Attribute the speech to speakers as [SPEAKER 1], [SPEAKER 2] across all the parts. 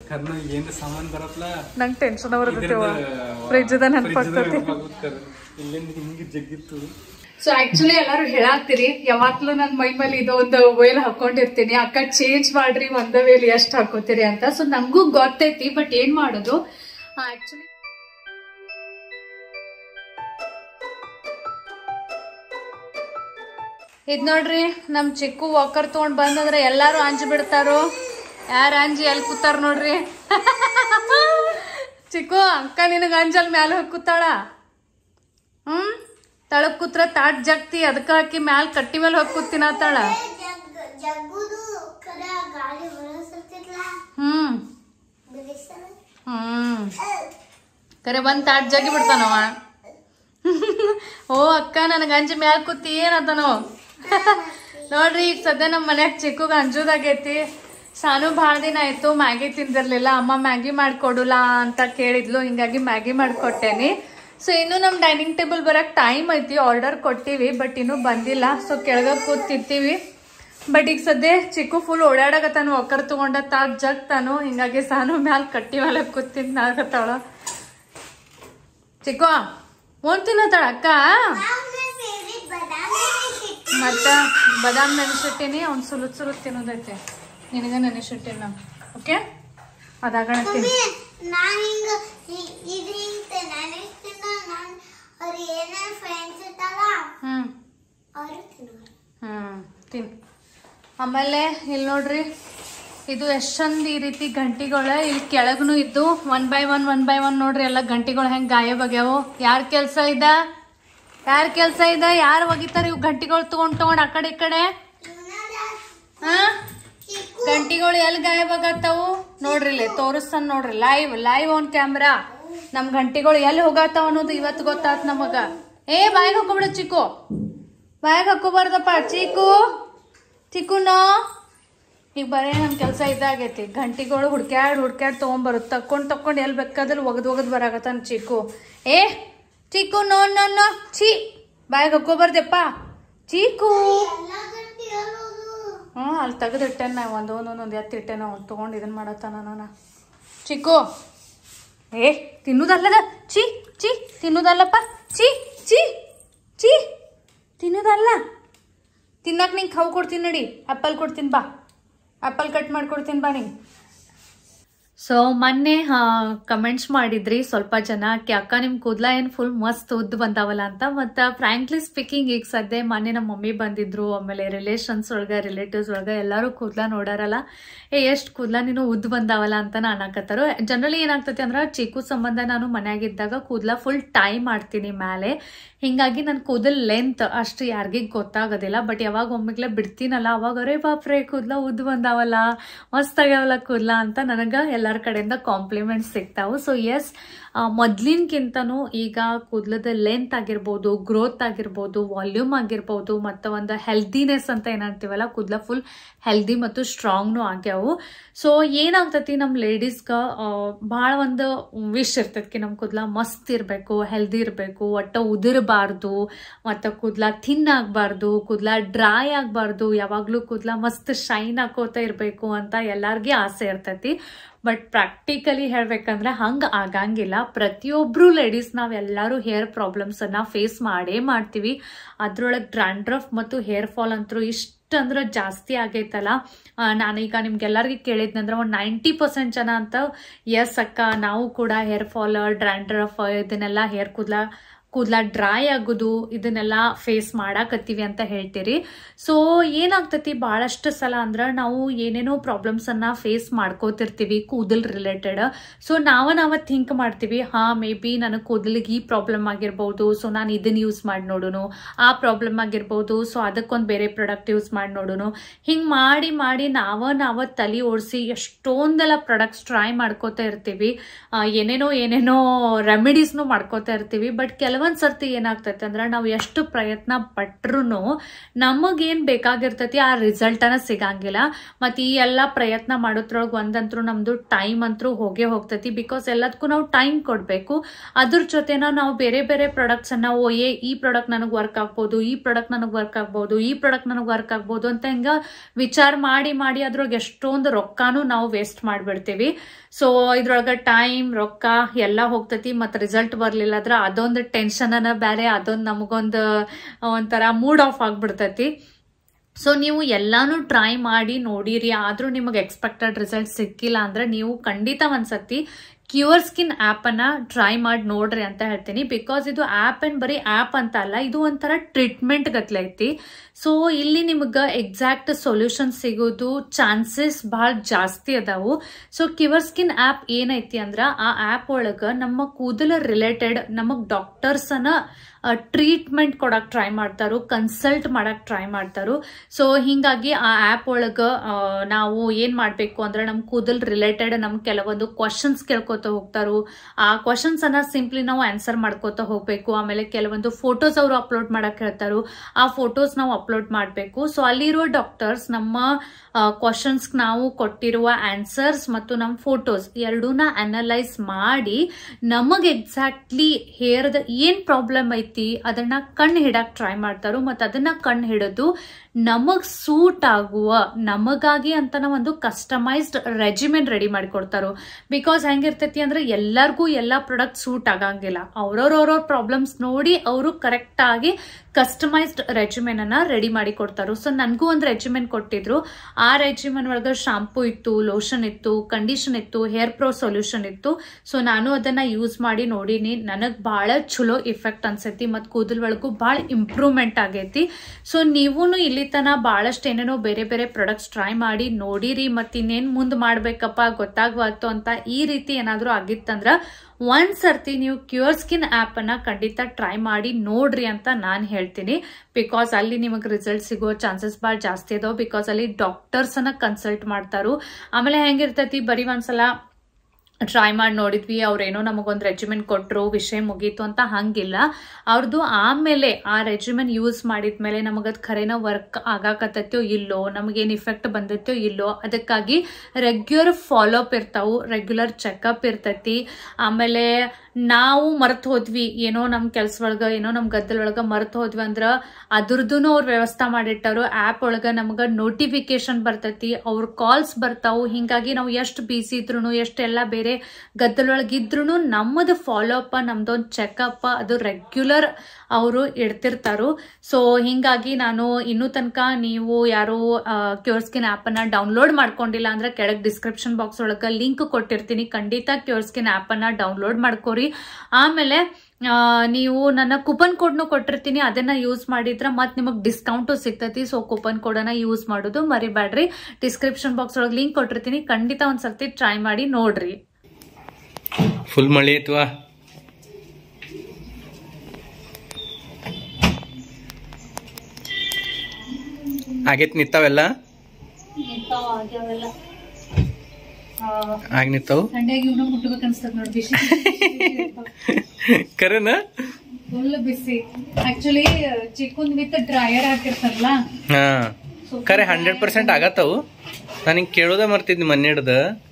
[SPEAKER 1] ಕರ್ನ ಏನ್ ಸಾಮಾನ್ ಬರಪ್ಲ
[SPEAKER 2] ನಂಗೆ ಟೆನ್ಷನ್ ಬರ್ತೈತೆವ ಫ್ರಿಜ್ದ ನೆನಪಾಗ್ತೈತಿ
[SPEAKER 1] ಇಲ್ಲಿಂದ ಹಿಂಗೆ ಜಗ್ಗಿತ್ತು
[SPEAKER 2] ಸೊ ಆಕ್ಚುಲಿ ಎಲ್ಲಾರು ಹೇಳಾತ್ತೀರಿ ಯಾವಾಗ್ಲೂ ನನ್ ಮೈ ಮೇಲೆ ಇದೊಂದು ವೇಲ್ ಹಾಕೊಂಡಿರ್ತೀನಿ ಅಕ್ಕ ಚೇಂಜ್ ಮಾಡ್ರಿ ಒಂದ ವೇಲ್ ಎಷ್ಟ್ ಹಾಕೋತೀರಿ ಅಂತ ಸೊ ನಂಗೂ ಗೊತ್ತೈತಿ ಬಟ್ ಏನ್ ಮಾಡೋದು ಆಕ್ಚುಲಿ ಇದ್ ನೋಡ್ರಿ ನಮ್ ಚಿಕ್ಕು ವಾಕರ್ ತಗೊಂಡ್ ಬಂದಂದ್ರೆ ಎಲ್ಲಾರು ಅಂಜ್ ಬಿಡ್ತಾರೋ ಯಾರ ಅಂಜಿ ಎಲ್ಲಿ ಕೂತಾರ ನೋಡ್ರಿ ಚಿಕ್ಕು ಅಕ್ಕ ನಿನಗ ಅಂಜಲ್ ಮ್ಯಾಲ ಹೋಗಿ ಕೂತಾಳ ಹ್ಮ್ ತಳಗ್ ಕೂತ್ರ ತಾಟ್ ಜಗ್ತಿ ಅದಕ್ಕ ಹಾಕಿ ಮ್ಯಾಲ್ ಕಟ್ಟಿ ಮೇಲೆ ಹೋಗಿ ಕೂತಿನತ್ತಾಳ
[SPEAKER 3] ಜಗ್ಗುದು ಕರ ಗಾಳಿ ಬರಸತ್ತಿದ್ಲ
[SPEAKER 2] ಹ್ಮ್
[SPEAKER 3] ಬಿಡಿಸಲ
[SPEAKER 2] ಹ್ಮ್ ಕರೆ ಬಂದ್ ತಾಟ್ ಜಗ್ಗಿ ಬಿಡ್ತಾನವ ಓ ಅಕ್ಕ ನನಗ ಅಂಜಿ ಮ್ಯಾಲ್ ಕೂತಿ ಏನತನೋ ನೋಡ್ರಿ ಈಗ ಸದ್ಯ ನಮ್ಮ ಮನ್ಯಾಗ ಚಿಕ್ಕಗ ಅಂಜೋದಾಗೈತಿ ಸಾನು ಭಾಳ ದಿನ ಆಯ್ತು ಮ್ಯಾಗಿ ತಿಂದಿರ್ಲಿಲ್ಲ ಅಮ್ಮ ಮ್ಯಾಗಿ ಮಾಡ್ಕೊಡುಲ್ಲ ಅಂತ ಕೇಳಿದ್ಲು ಹಿಂಗಾಗಿ ಮ್ಯಾಗಿ ಮಾಡ್ಕೊಟ್ಟೇನಿ ಸೊ ಇನ್ನು ನಮ್ಮ ಡೈನಿಂಗ್ ಟೇಬಲ್ ಬರಕ್ ಟೈಮ್ ಐತಿ ಆರ್ಡರ್ ಕೊಟ್ಟಿವಿ ಬಟ್ ಇನ್ನೂ ಬಂದಿಲ್ಲ ಸೊ ಕೆಳಗ ಕೂತ್ ತಿಂತೀವಿ ಬಟ್ ಈಗ ಸದ್ಯ ಚಿಕ್ಕು ಫುಲ್ ಓಡಾಡಕತ್ತಾನು ಒಕ್ಕರ್ ತಗೊಂಡ ತಾಟ್ ಜಗ್ತಾನು ಹಿಂಗಾಗಿ ಸಾನು ಮ್ಯಾಲ ಕಟ್ಟಿ ಮೇಲೆ ಕೂತ್ ತಿನ್ನಾಗತ್ತಾಳ ಚಿಕ್ಕು ಮುಂದ್ ತಿನ್ನತ್ತಾಳ ಅಕ್ಕ ಮತ್ತ ಬಾದಾಮ್ ನೆನೆಸಿಟ್ಟಿನಿ ಅವ್ನ್ ಸುಲುತ್ ಸುಲುತ್ ತಿನ್ನೋದೈತೆ ನಿನಗ ನೆನೆಸಿಟ್ಟಿನ ಓಕೆ ಅದಾಗಣ ತಿನ್
[SPEAKER 3] ನಾನ್ ಹಿಂಗ ಹಿ- ಇದ್ ಹಿಂಗ್ ನಾನು ತಿನ್ನ ನಾನ್ ಅವ್ರ ಏನಾರ ಫ್ರೆಂಡ್ಸ್ ಇರ್ತಾರ
[SPEAKER 2] ಹ್ಮ್
[SPEAKER 3] ಅವರು ತಿನ್ನೋರು
[SPEAKER 2] ಹ್ಮ್ ತಿನ್ ಆಮೇಲೆ ಇಲ್ಲಿ ನೋಡ್ರಿ ಇದು ಎಷ್ಟ್ ಚಂದ ಈ ರೀತಿ ಗಂಟಿಗಳ ಇಲ್ಲಿ ಕೆಳಗನು ಇದ್ದು one by one one by one ನೋಡ್ರಿ ಎಲ್ಲ ಗಂಟಿಗಳು ಹೆಂಗ್ ಗಾಯಬ್ ಆಗ್ಯಾವು ಯಾರ್ ಕೆಲ್ಸ ಇದ ಯಾರ್ ಕೆಲ್ಸ ಇದ ಯಾರು ಒಗಿತಾರ ಇವ್ ಗಂಟಿಗಳು ತಗೊಂಡ್ ತಗೊಂಡ್ ಆ ಕಡೆ ಈ ಕಡೆ ಹಾ ಗಂಟಿಗಳು ಎಲ್ಲಿ ಗಾಯಬ್ ಆಗತ್ತಾವು ನೋಡ್ರಿ ಇಲ್ಲಿ ತೋರಿಸ್ತಾನ ನೋಡ್ರಿ ಲೈವ್ ಲೈವ್ ಆನ್ ಕ್ಯಾಮ್ರಾ ನಮ್ ಗಂಟಿಗಳು ಎಲ್ಲಿ ಹೋಗತ್ತಾವ ಅನ್ನೋದು ಇವತ್ತು ಗೊತ್ತಾತ್ ನಮಗ ಏ ಬಾಯಿಗೆ ಹಾಕೋಬಿಡ ಚಿಕ್ಕು ಬಾಯಿಗೆ ಹಾಕೋಬಾರ್ದಪ್ಪ ಚೀಕು ಚಿಕ್ಕುನೋ ಈಗ ಬರೇ ನಮ್ ಕೆಲಸ ಇದಾಗೈತಿ ಗಂಟಿಗಳು ಹುಡ್ಕ್ಯಾಡ್ ಹುಡ್ಕ್ಯಾಡ್ ತೊಗೊಂಬರುತ್ತೆ ತಕ್ಕೊಂಡ್ ತಕ್ಕೊಂಡ್ ಎಲ್ಲಿ ಬೇಕಾದ್ರೆ ಒಗದ್ ಒಗದ್ ಬರಾಕತ್ತಾನ ಚಿಕ್ಕು ಏ ಚಿಕ್ಕು ನೋ ನೋ ನೋ ಛೀ ಬಾಯಿಗೆ ಹಾಕೋಬಾರ್ದಪ್ಪ ಚೀಕು
[SPEAKER 3] ಎಲ್ಲ ಗಂಟೆ ಹೇಳೋದು
[SPEAKER 2] ಹ್ಞೂ ಅಲ್ಲಿ ತೆಗೆದಿಟ್ಟೆನ ನಾ ಒಂದು ಒಂದೊಂದು ಎತ್ತಿ ಇಟ್ಟೆನ ಅವ್ನು ತೊಗೊಂಡು ಇದನ್ನ ಮಾಡತ್ತಾನ ನಾನು ಚಿಕ್ಕು ಏ ತಿನ್ನುದಲ್ಲದ ಛೀ ಛೀ ತಿನ್ನುದಲ್ಲಪ್ಪ ಛೀ ಛೀ ಛೀ ತಿನ್ನುದಲ್ಲ ತಿನ್ನಕ್ಕೆ ನಿಂಗೆ ಖವು ಕೊಡ್ತೀನಿ ನಡಿ ಆ್ಯಪಲ್ ಕೊಡ್ತೀನಿ ಬಾ ಆ್ಯಪಲ್ ಕಟ್ ಮಾಡ್ಕೊಡ್ತೀನಿ ಬಾ ನಿಂಗೆ ಸೊ ಮೊನ್ನೆ ಕಮೆಂಟ್ಸ್ ಮಾಡಿದ್ರಿ ಸ್ವಲ್ಪ ಜನ ಕಿ ಅಕ್ಕ ನಿಮ್ ಕೂದ್ಲ ಏನ್ ಫುಲ್ ಮಸ್ತ್ ಉದ್ದ ಬಂದಾವಲ್ಲ ಅಂತ ಮತ್ತ ಫ್ರಾಂಕ್ಲಿ ಸ್ಪೀಕಿಂಗ್ ಈಗ ಸದ್ಯ ಮೊನ್ನೆ ನಮ್ಮ ಮಮ್ಮಿ ಬಂದಿದ್ರು ಆಮೇಲೆ ರಿಲೇಷನ್ಸ್ ಒಳಗ ರಿಲೇಟಿವ್ಸ್ ಒಳಗ ಎಲ್ಲಾರು ಕೂದ್ಲ ನೋಡಾರಲ್ಲ ಏ ಎಷ್ಟ್ ಕೂದ್ಲ ನೀನು ಉದ್ದ ಬಂದಾವಲ್ಲ ಅಂತ ಅನ್ನಕತ್ತಾರು ಜನರಲಿ ಏನಾಗ್ತೈತಿ ಅಂದ್ರ ಚಿಕ್ಕು ಸಂಬಂಧ ನಾನು ಮನ್ಯಾಗಿದ್ದಾಗ ಕೂದ್ಲ ಫುಲ್ ಟೈ ಮಾಡ್ತೀನಿ ಮ್ಯಾಲೆ ಹಿಂಗಾಗಿ ನನ್ನ ಕೂದಲ್ ಲೆಂತ್ ಅಷ್ಟು ಯಾರಿಗೂ ಗೊತ್ತಾಗೋದಿಲ್ಲ ಬಟ್ ಯಾವಾಗ ಒಮ್ಮಿಗ್ಲೆ ಬಿಡ್ತೀನಲ್ಲ ಅವಾಗ ಅರೇ ಬಾಪ್ರೆ ಕೂದ್ಲ ಉದ್ದ ಬಂದಾವಲ್ಲ ಮಸ್ತ್ ಆಗ್ಯಾವಲ್ಲ ಕೂದ್ಲ ಅಂತ ನನಗೆ ಎಲ್ಲರ ಕಡೆಯಿಂದ ಕಾಂಪ್ಲಿಮೆಂಟ್ಸ್ ಸಿಗ್ತಾವು ಸೊ ಎಸ್ ಮೊದ್ಲಿನ್ಕಿಂತನೂ ಈಗ ಕೂದಲದ ಲೆಂತ್ ಆಗಿರ್ಬೋದು ಗ್ರೋತ್ ಆಗಿರ್ಬೋದು ವಾಲ್ಯೂಮ್ ಆಗಿರ್ಬೋದು ಮತ್ತು ಒಂದು ಹೆಲ್ದಿನೆಸ್ ಅಂತ ಏನಂತೀವಲ್ಲ ಕೂದಲ ಫುಲ್ ಹೆಲ್ದಿ ಮತ್ತು ಸ್ಟ್ರಾಂಗ್ನು ಆಗ್ಯಾವು ಸೊ ಏನಾಗ್ತತಿ ನಮ್ಮ ಲೇಡೀಸ್ಗೆ ಭಾಳ ಒಂದು ವಿಶ್ ಇರ್ತೈತಿ ನಮ್ಮ ಕೂದಲ ಮಸ್ತ್ ಇರಬೇಕು ಹೆಲ್ದಿ ಇರಬೇಕು ಒಟ್ಟ ಉದುರಬಾರ್ದು ಮತ್ತು ಕೂದಲ ಥಿನ್ ಆಗಬಾರ್ದು ಕೂದಲ ಡ್ರೈ ಆಗಬಾರ್ದು ಯಾವಾಗಲೂ ಕೂದಲ ಮಸ್ತ್ ಶೈನ್ ಹಾಕೋತ ಇರಬೇಕು ಅಂತ ಎಲ್ಲಾರ್ಗಿ ಆಸೆ ಇರ್ತೈತಿ ಬಟ್ ಪ್ರಾಕ್ಟಿಕಲಿ ಹೇಳ್ಬೇಕಂದ್ರೆ ಹಂಗೆ ಆಗಂಗಿಲ್ಲ ಪ್ರತಿಯೊಬ್ಬರು ಲೇಡೀಸ್ ನಾವೆಲ್ಲರೂ ಹೇರ್ ಪ್ರಾಬ್ಲಮ್ಸನ್ನು ಫೇಸ್ ಮಾಡೇ ಮಾಡ್ತೀವಿ ಅದ್ರೊಳಗೆ ಡ್ರಾಂಡ್ರಫ್ ಮತ್ತು ಹೇರ್ ಫಾಲ್ ಅಂತೂ ಇಷ್ಟು ಅಂದ್ರೆ ಜಾಸ್ತಿ ಆಗೈತಲ್ಲ ಆ, ನಾನೀಗ ನಿಮ್ಗೆಲ್ಲರಿಗೂ ಕೇಳಿದ್ನಂದ್ರೆ ಒಂದು ನೈಂಟಿ ಪರ್ಸೆಂಟ್ ಜನ ಅಂತ ಎಸ್ ಅಕ್ಕ ನಾವು ಕೂಡ ಹೇರ್ ಫಾಲ್ ಡ್ರಾಂಡ್ರಫ್ ಇದನ್ನೆಲ್ಲ ಹೇರ್ ಕೂದಲ ಕೂದಲ ಡ್ರೈ ಆಗೋದು ಇದನ್ನೆಲ್ಲ ಫೇಸ್ ಮಾಡಾಕತ್ತೀವಿ ಅಂತ ಹೇಳ್ತೀರಿ ಸೊ ಏನಾಗ್ತತಿ ಭಾಳಷ್ಟು ಸಲ ಅಂದ್ರೆ ನಾವು ಏನೇನೋ ಪ್ರಾಬ್ಲಮ್ಸನ್ನು ಫೇಸ್ ಮಾಡ್ಕೋತಿರ್ತೀವಿ ಕೂದಲ್ ರಿಲೇಟೆಡ್ ಸೊ ನಾವ ನಾವ ಥಿಂಕ್ ಮಾಡ್ತೀವಿ ಹಾ ಮೇ ಬಿ ನನಗೆ ಕೂದಲಿಗೆ ಈ ಪ್ರಾಬ್ಲಮ್ ಆಗಿರ್ಬೋದು ಸೊ ನಾನು ಇದನ್ನ ಯೂಸ್ ಮಾಡಿ ನೋಡೋನು ಆ ಪ್ರಾಬ್ಲಮ್ ಆಗಿರ್ಬೋದು ಸೊ ಅದಕ್ಕೊಂದು ಬೇರೆ ಪ್ರಾಡಕ್ಟ್ ಯೂಸ್ ಮಾಡಿ ನೋಡೋನು ಹಿಂಗೆ ಮಾಡಿ ಮಾಡಿ ನಾವ ನಾವ ತಲೆ ಓಡಿಸಿ ಎಷ್ಟೊಂದೆಲ್ಲ ಪ್ರಾಡಕ್ಟ್ಸ್ ಟ್ರೈ ಮಾಡ್ಕೋತಾ ಇರ್ತೀವಿ ಆ, ಏನೇನೋ ಏನೇನೋ ರೆಮಿಡೀಸ್ನು ಮಾಡ್ಕೋತಾ ಇರ್ತೀವಿ ಬಟ್ ಕೆಲವು ಕೆಲವೊಂದ್ ಸರ್ತಿ ಏನಾಗ್ತೈತೆ ಅಂದ್ರೆ ನಾವು ಎಷ್ಟು ಪ್ರಯತ್ನ ಪಟ್ರು ನಮಗೇನ್ ಬೇಕಾಗಿರ್ತೈತಿ ಆ ರಿಸಲ್ಟ್ ಅನ್ನ ಸಿಗಂಗಿಲ್ಲ ಮತ್ತೆ ಈ ಎಲ್ಲಾ ಪ್ರಯತ್ನ ಮಾಡೋದ್ರೊಳಗೆ ಒಂದಂತ್ರು ನಮ್ದು ಟೈಮ್ ಅಂತೂ ಹೋಗೇ ಹೋಗ್ತೈತಿ ಬಿಕಾಸ್ ಎಲ್ಲದಕ್ಕೂ ನಾವು ಟೈಮ್ ಕೊಡ್ಬೇಕು ಅದ್ರ ಜೊತೆನ ನಾವು ಬೇರೆ ಬೇರೆ ಪ್ರಾಡಕ್ಟ್ಸ್ ಅನ್ನ ಓ ಏ ಈ ಪ್ರಾಡಕ್ಟ್ ನನಗೆ ವರ್ಕ್ ಆಗ್ಬೋದು ಈ ಪ್ರಾಡಕ್ಟ್ ನನಗೆ ವರ್ಕ್ ಆಗ್ಬೋದು ಈ ಪ್ರಾಡಕ್ಟ್ ನನಗೆ ವರ್ಕ್ ಆಗ್ಬೋದು ಅಂತ ಹಿಂಗ ವಿಚಾರ ಮಾಡಿ ಮಾಡಿ ಅದ್ರೊಳಗೆ ಎಷ್ಟೊಂದು ರೊಕ್ಕನೂ ನಾವು ವೇಸ್ಟ್ ಮಾಡ್ಬಿಡ್ತೀವಿ ಸೊ ಇದ್ರೊಳಗೆ ಟೈಮ್ ರೊಕ್ಕ ಎಲ್ಲ ಹೋಗ್ತೈತಿ ಮತ್ತು ರಿಸಲ್ಟ್ ಬರ್ಲಿಲ್ಲ ಅಂದ್ರೆ ಅದೊಂದು ಟೆನ್ಷನ್ ಅನ್ನ ಬೇರೆ ಅದೊಂದು ನಮಗೊಂದು ಒಂಥರ ಮೂಡ್ ಆಫ್ ಆಗ್ಬಿಡ್ತೈತಿ ಸೊ ನೀವು ಎಲ್ಲಾನು ಟ್ರೈ ಮಾಡಿ ನೋಡಿರಿ ಆದ್ರೂ ನಿಮಗೆ ಎಕ್ಸ್ಪೆಕ್ಟೆಡ್ ರಿಸಲ್ಟ್ ಸಿಕ್ಕಿಲ್ಲ ಅಂದ್ರೆ ನೀವು ಖಂಡಿತ ಒಂದ್ಸತಿ ಕ್ಯೂರ್ ಸ್ಕಿನ್ ಆ್ಯಪ್ ಅನ್ನ ಟ್ರೈ ಮಾಡಿ ನೋಡ್ರಿ ಅಂತ ಹೇಳ್ತೀನಿ ಬಿಕಾಸ್ ಇದು ಆ್ಯಪ್ ಏನ್ ಬರೀ ಆ್ಯಪ್ ಅಂತ ಅಲ್ಲ ಇದು ಒಂಥರ ಟ್ರೀಟ್ಮೆಂಟ್ ಗತ್ಲೆ ಐತಿ ಸೊ ಇಲ್ಲಿ ನಿಮ್ಗೆ ಎಕ್ಸಾಕ್ಟ್ ಸೊಲ್ಯೂಷನ್ ಸಿಗೋದು ಚಾನ್ಸಸ್ ಭಾಳ ಜಾಸ್ತಿ ಅದಾವು ಸೊ ಕ್ಯೂರ್ ಸ್ಕಿನ್ ಆ್ಯಪ್ ಏನೈತಿ ಅಂದ್ರ ಆ ಆ್ಯಪ್ ಒಳಗೆ ನಮ್ಮ ಕೂದಲ ರಿಲೇಟೆಡ್ ನಮಗ್ ಡಾಕ್ಟರ್ಸ್ ಅನ್ನ ಟ್ರೀಟ್ಮೆಂಟ್ ಕೊಡಕ್ ಟ್ರೈ ಮಾಡ್ತಾರು ಕನ್ಸಲ್ಟ್ ಮಾಡಕ್ ಟ್ರೈ ಮಾಡ್ತಾರು ಸೊ ಹಿಂಗಾಗಿ ಆ ಆ್ಯಪ್ ಒಳಗೆ ನಾವು ಏನ್ ಮಾಡ್ಬೇಕು ಅಂದ್ರೆ ನಮ್ ಕೂದಲ್ ರಿಲೇಟೆಡ್ ನಮ್ ಕೆಲವೊಂದು ಕ್ವಶನ್ಸ್ ಕೇಳ್ಕೊತ ಹೋಗ್ತಾರು ಆ ಕ್ವಶನ್ಸ್ ಅನ್ನ ಸಿಂಪ್ಲಿ ನಾವು ಆನ್ಸರ್ ಮಾಡ್ಕೋತ ಹೋಗ್ಬೇಕು ಆಮೇಲೆ ಕೆಲವೊಂದು ಫೋಟೋಸ್ ಅವರು ಅಪ್ಲೋಡ್ ಮಾಡಕ್ ಹೇಳ್ತಾರು ಆ ಫೋಟೋಸ್ ನಾವು ಅಪ್ಲೋಡ್ ಮಾಡಬೇಕು ಸೊ ಅಲ್ಲಿರುವ ಡಾಕ್ಟರ್ಸ್ ನಮ್ಮ ಕ್ವಶನ್ಸ್ ನಾವು ಕೊಟ್ಟಿರುವ ಆನ್ಸರ್ಸ್ ಮತ್ತು ನಮ್ಮ ಫೋಟೋಸ್ ಎರಡೂನ ಅನಲೈಸ್ ಮಾಡಿ ನಮಗೆ ಎಕ್ಸಾಕ್ಟ್ಲಿ ಹೇರ್ದ ಏನ್ ಪ್ರಾಬ್ಲಮ್ ಐತಿ ಅದನ್ನ ಕಣ್ಣು ಹಿಡಕ್ ಟ್ರೈ ಮಾಡ್ತಾರೋ ಮತ್ತು ಅದನ್ನ ಕಣ್ಣು ಹಿಡಿದು ನಮಗ್ ಸೂಟ್ ಆಗುವ ನಮಗಾಗಿ ಅಂತಾನ ಒಂದು ಕಸ್ಟಮೈಸ್ಡ್ ರೆಜಿಮೆನ್ ರೆಡಿ ಮಾಡಿಕೊಡ್ತಾರೋ ಬಿಕಾಸ್ ಹೆಂಗಿರ್ತೈತಿ ಅಂದ್ರೆ ಎಲ್ಲರಿಗೂ ಎಲ್ಲ ಪ್ರಾಡಕ್ಟ್ ಸೂಟ್ ಆಗಂಗಿಲ್ಲ ಅವ್ರವ್ರವ್ರವ್ರ ಪ್ರಾಬ್ಲಮ್ಸ್ ನೋಡಿ ಅವರು ಕರೆಕ್ಟ್ ಆಗಿ ಕಸ್ಟಮೈಸ್ಡ್ ರೆಜಿಮೆನ್ ಅನ್ನ ರೆಡಿ ಮಾಡಿ ಕೊಡ್ತಾರೋ ಸೊ ನನಗೂ ಒಂದು ರೆಜಿಮೆನ್ ಕೊಟ್ಟಿದ್ರು ಆ ರೆಜಿಮೆನ್ ಒಳಗೆ ಶಾಂಪೂ ಇತ್ತು ಲೋಷನ್ ಇತ್ತು ಕಂಡೀಷನ್ ಇತ್ತು ಹೇರ್ ಪ್ರೋ ಸೊಲ್ಯೂಷನ್ ಇತ್ತು ಸೊ ನಾನು ಅದನ್ನ ಯೂಸ್ ಮಾಡಿ ನೋಡಿನಿ ನನಗೆ ಭಾಳ ಚಲೋ ಇಫೆಕ್ಟ್ ಅನ್ಸೈತಿ ಮತ್ತು ಕೂದಲ್ ಒಳಗೂ ಭಾಳ ಇಂಪ್ರೂವ್ಮೆಂಟ್ ಆಗೈತಿ ಸೊ ನೀವೂ ಇಲ್ಲಿ ತನ ಭಾಳಷ್ಟು ಏನೇನೋ ಬೇರೆ ಬೇರೆ ಪ್ರಾಡಕ್ಟ್ಸ್ ಟ್ರೈ ಮಾಡಿ ನೋಡಿರಿ ಮತ್ತು ಇನ್ನೇನು ಮುಂದೆ ಮಾಡ್ಬೇಕಪ್ಪ ಗೊತ್ತಾಗ್ವಾತು ಅಂತ ಈ ರೀತಿ ಏನಾದರೂ ಆಗಿತ್ತಂದ್ರ ಒಂದ್ ಸರ್ತಿ ನೀವು ಕ್ಯೂರ್ ಸ್ಕಿನ್ ಆ್ಯಪ್ ಅನ್ನ ಖಂಡಿತ ಟ್ರೈ ಮಾಡಿ ನೋಡ್ರಿ ಅಂತ ನಾನು ಹೇಳ್ತೀನಿ ಬಿಕಾಸ್ ಅಲ್ಲಿ ನಿಮಗೆ ರಿಸಲ್ಟ್ ಸಿಗೋ ಚಾನ್ಸಸ್ ಭಾಳ ಜಾಸ್ತಿ ಅದಾವ ಬಿಕಾಸ್ ಅಲ್ಲಿ ಡಾಕ್ಟರ್ಸ್ ಅನ್ನ ಕನ್ಸಲ್ಟ್ ಮಾಡ್ತಾರು ಆಮೇಲೆ ಹೆಂಗಿರ್ತೈತಿ ಬರೀ ಒಂದ್ಸಲ ಟ್ರೈ ಮಾಡಿ ನೋಡಿದ್ವಿ ಅವ್ರೇನೋ ನಮಗೊಂದು ರೆಜಿಮೆಂಟ್ ಕೊಟ್ಟರು ವಿಷಯ ಮುಗೀತು ಅಂತ ಹಂಗಿಲ್ಲ ಅವ್ರದ್ದು ಆಮೇಲೆ ಆ ರೆಜಿಮೆಂಟ್ ಯೂಸ್ ಮಾಡಿದ್ಮೇಲೆ ನಮಗದು ಖರೇನ ವರ್ಕ್ ಆಗಾಕತ್ತೈತೋ ಇಲ್ಲೋ ನಮಗೇನು ಇಫೆಕ್ಟ್ ಬಂದೈತೋ ಇಲ್ಲೋ ಅದಕ್ಕಾಗಿ ರೆಗ್ಯುಲರ್ ಫಾಲೋಅಪ್ ಇರ್ತಾವು ರೆಗ್ಯುಲರ್ ಚೆಕಪ್ ಇರ್ತೈತಿ ಆಮೇಲೆ ನಾವು ಮರ್ತು ಹೋದ್ವಿ ಏನೋ ನಮ್ಮ ಕೆಲ್ಸ ಒಳಗೆ ಏನೋ ನಮ್ಮ ಗದ್ದಲ ಒಳಗೆ ಮರ್ತು ಹೋದ್ವಿ ಅಂದ್ರೆ ಅದ್ರದ್ದು ಅವ್ರು ವ್ಯವಸ್ಥೆ ಮಾಡಿಟ್ಟಾರು ಆ್ಯಪ್ ಒಳಗೆ ನಮ್ಗೆ ನೋಟಿಫಿಕೇಶನ್ ಬರ್ತೈತಿ ಅವ್ರ ಕಾಲ್ಸ್ ಬರ್ತಾವು ಹಿಂಗಾಗಿ ನಾವು ಎಷ್ಟು ಬಿಸಿ ಇದ್ರು ಎಷ್ಟೆಲ್ಲ ಬೇರೆ ಗದ್ದಲೊಳಗೆ ಇದ್ರು ನಮ್ಮದು ಫಾಲೋ ಅಪ್ ನಮ್ದೊಂದು ಚೆಕಪ್ ಅದು ರೆಗ್ಯುಲರ್ ಅವರು ಇಡ್ತಿರ್ತಾರು ಸೊ ಹಿಂಗಾಗಿ ನಾನು ಇನ್ನೂ ತನಕ ನೀವು ಯಾರು ಕ್ಯೂರ್ ಸ್ಕಿನ್ ಆ್ಯಪನ್ನು ಡೌನ್ಲೋಡ್ ಮಾಡ್ಕೊಂಡಿಲ್ಲ ಅಂದ್ರೆ ಕೆಳಗೆ ಡಿಸ್ಕ್ರಿಪ್ಷನ್ ಬಾಕ್ಸ್ ಒಳಗೆ ಲಿಂಕ್ ಕೊಟ್ಟಿರ್ತೀನಿ ಖಂಡಿತ ಕ್ಯೂರ್ ಸ್ಕಿನ್ ಆ್ಯಪನ್ನು ಡೌನ್ಲೋಡ್ ಮಾಡ್ಕೋರಿ ಆಮೇಲೆ ಆ, ನೀವು ನನ್ನ ಕೂಪನ್ ಕೋಡ್ನು ಕೊಟ್ಟಿರ್ತೀನಿ ಅದನ್ನ ಯೂಸ್ ಮಾಡಿದ್ರೆ ಮತ್ತೆ ನಿಮಗೆ ಡಿಸ್ಕೌಂಟು ಸಿಗ್ತೈತಿ ಸೊ ಕೂಪನ್ ಕೋಡನ್ನ ಯೂಸ್ ಮಾಡೋದು ಮರಿಬೇಡ್ರಿ ಡಿಸ್ಕ್ರಿಪ್ಷನ್ ಬಾಕ್ಸ್ ಒಳಗೆ ಲಿಂಕ್ ಕೊಟ್ಟಿರ್ತೀನಿ ಖಂಡಿತ ಒಂದ್ಸರ್ತಿ ಟ್ರೈ ಮಾಡಿ ನೋಡ್ರಿ
[SPEAKER 4] ಫುಲ್ ಮಳೆ ಐತ್ವಾ ಆಗೈತ್ ನಿಂತಾವೆಲ್ಲ ಆಗ ನಿಂತಾವು
[SPEAKER 2] ಸಂಡೆಗೆ ಇವನು ಮುಟ್ಬೇಕು ಅನ್ಸ್ತದ ನೋಡಿ ಬಿಸಿ
[SPEAKER 4] ಕರೆನ
[SPEAKER 2] ಫುಲ್ ಬಿಸಿ ಆಕ್ಚುಲಿ ಚಿಕ್ಕುನ್ ವಿತ್ ಡ್ರೈಯರ್ ಹಾಕಿರ್ತಾರಲ್ಲ
[SPEAKER 4] ಹಾ ಕರೆ ಹಂಡ್ರೆಡ್ ಪರ್ಸೆಂಟ್ ಆಗತ್ತವು ನನಗೆ ಕೇಳೋದ ಮರ್ತಿದ್ನಿ ಮೊನ್ನೆ ಹಿಡ್ದ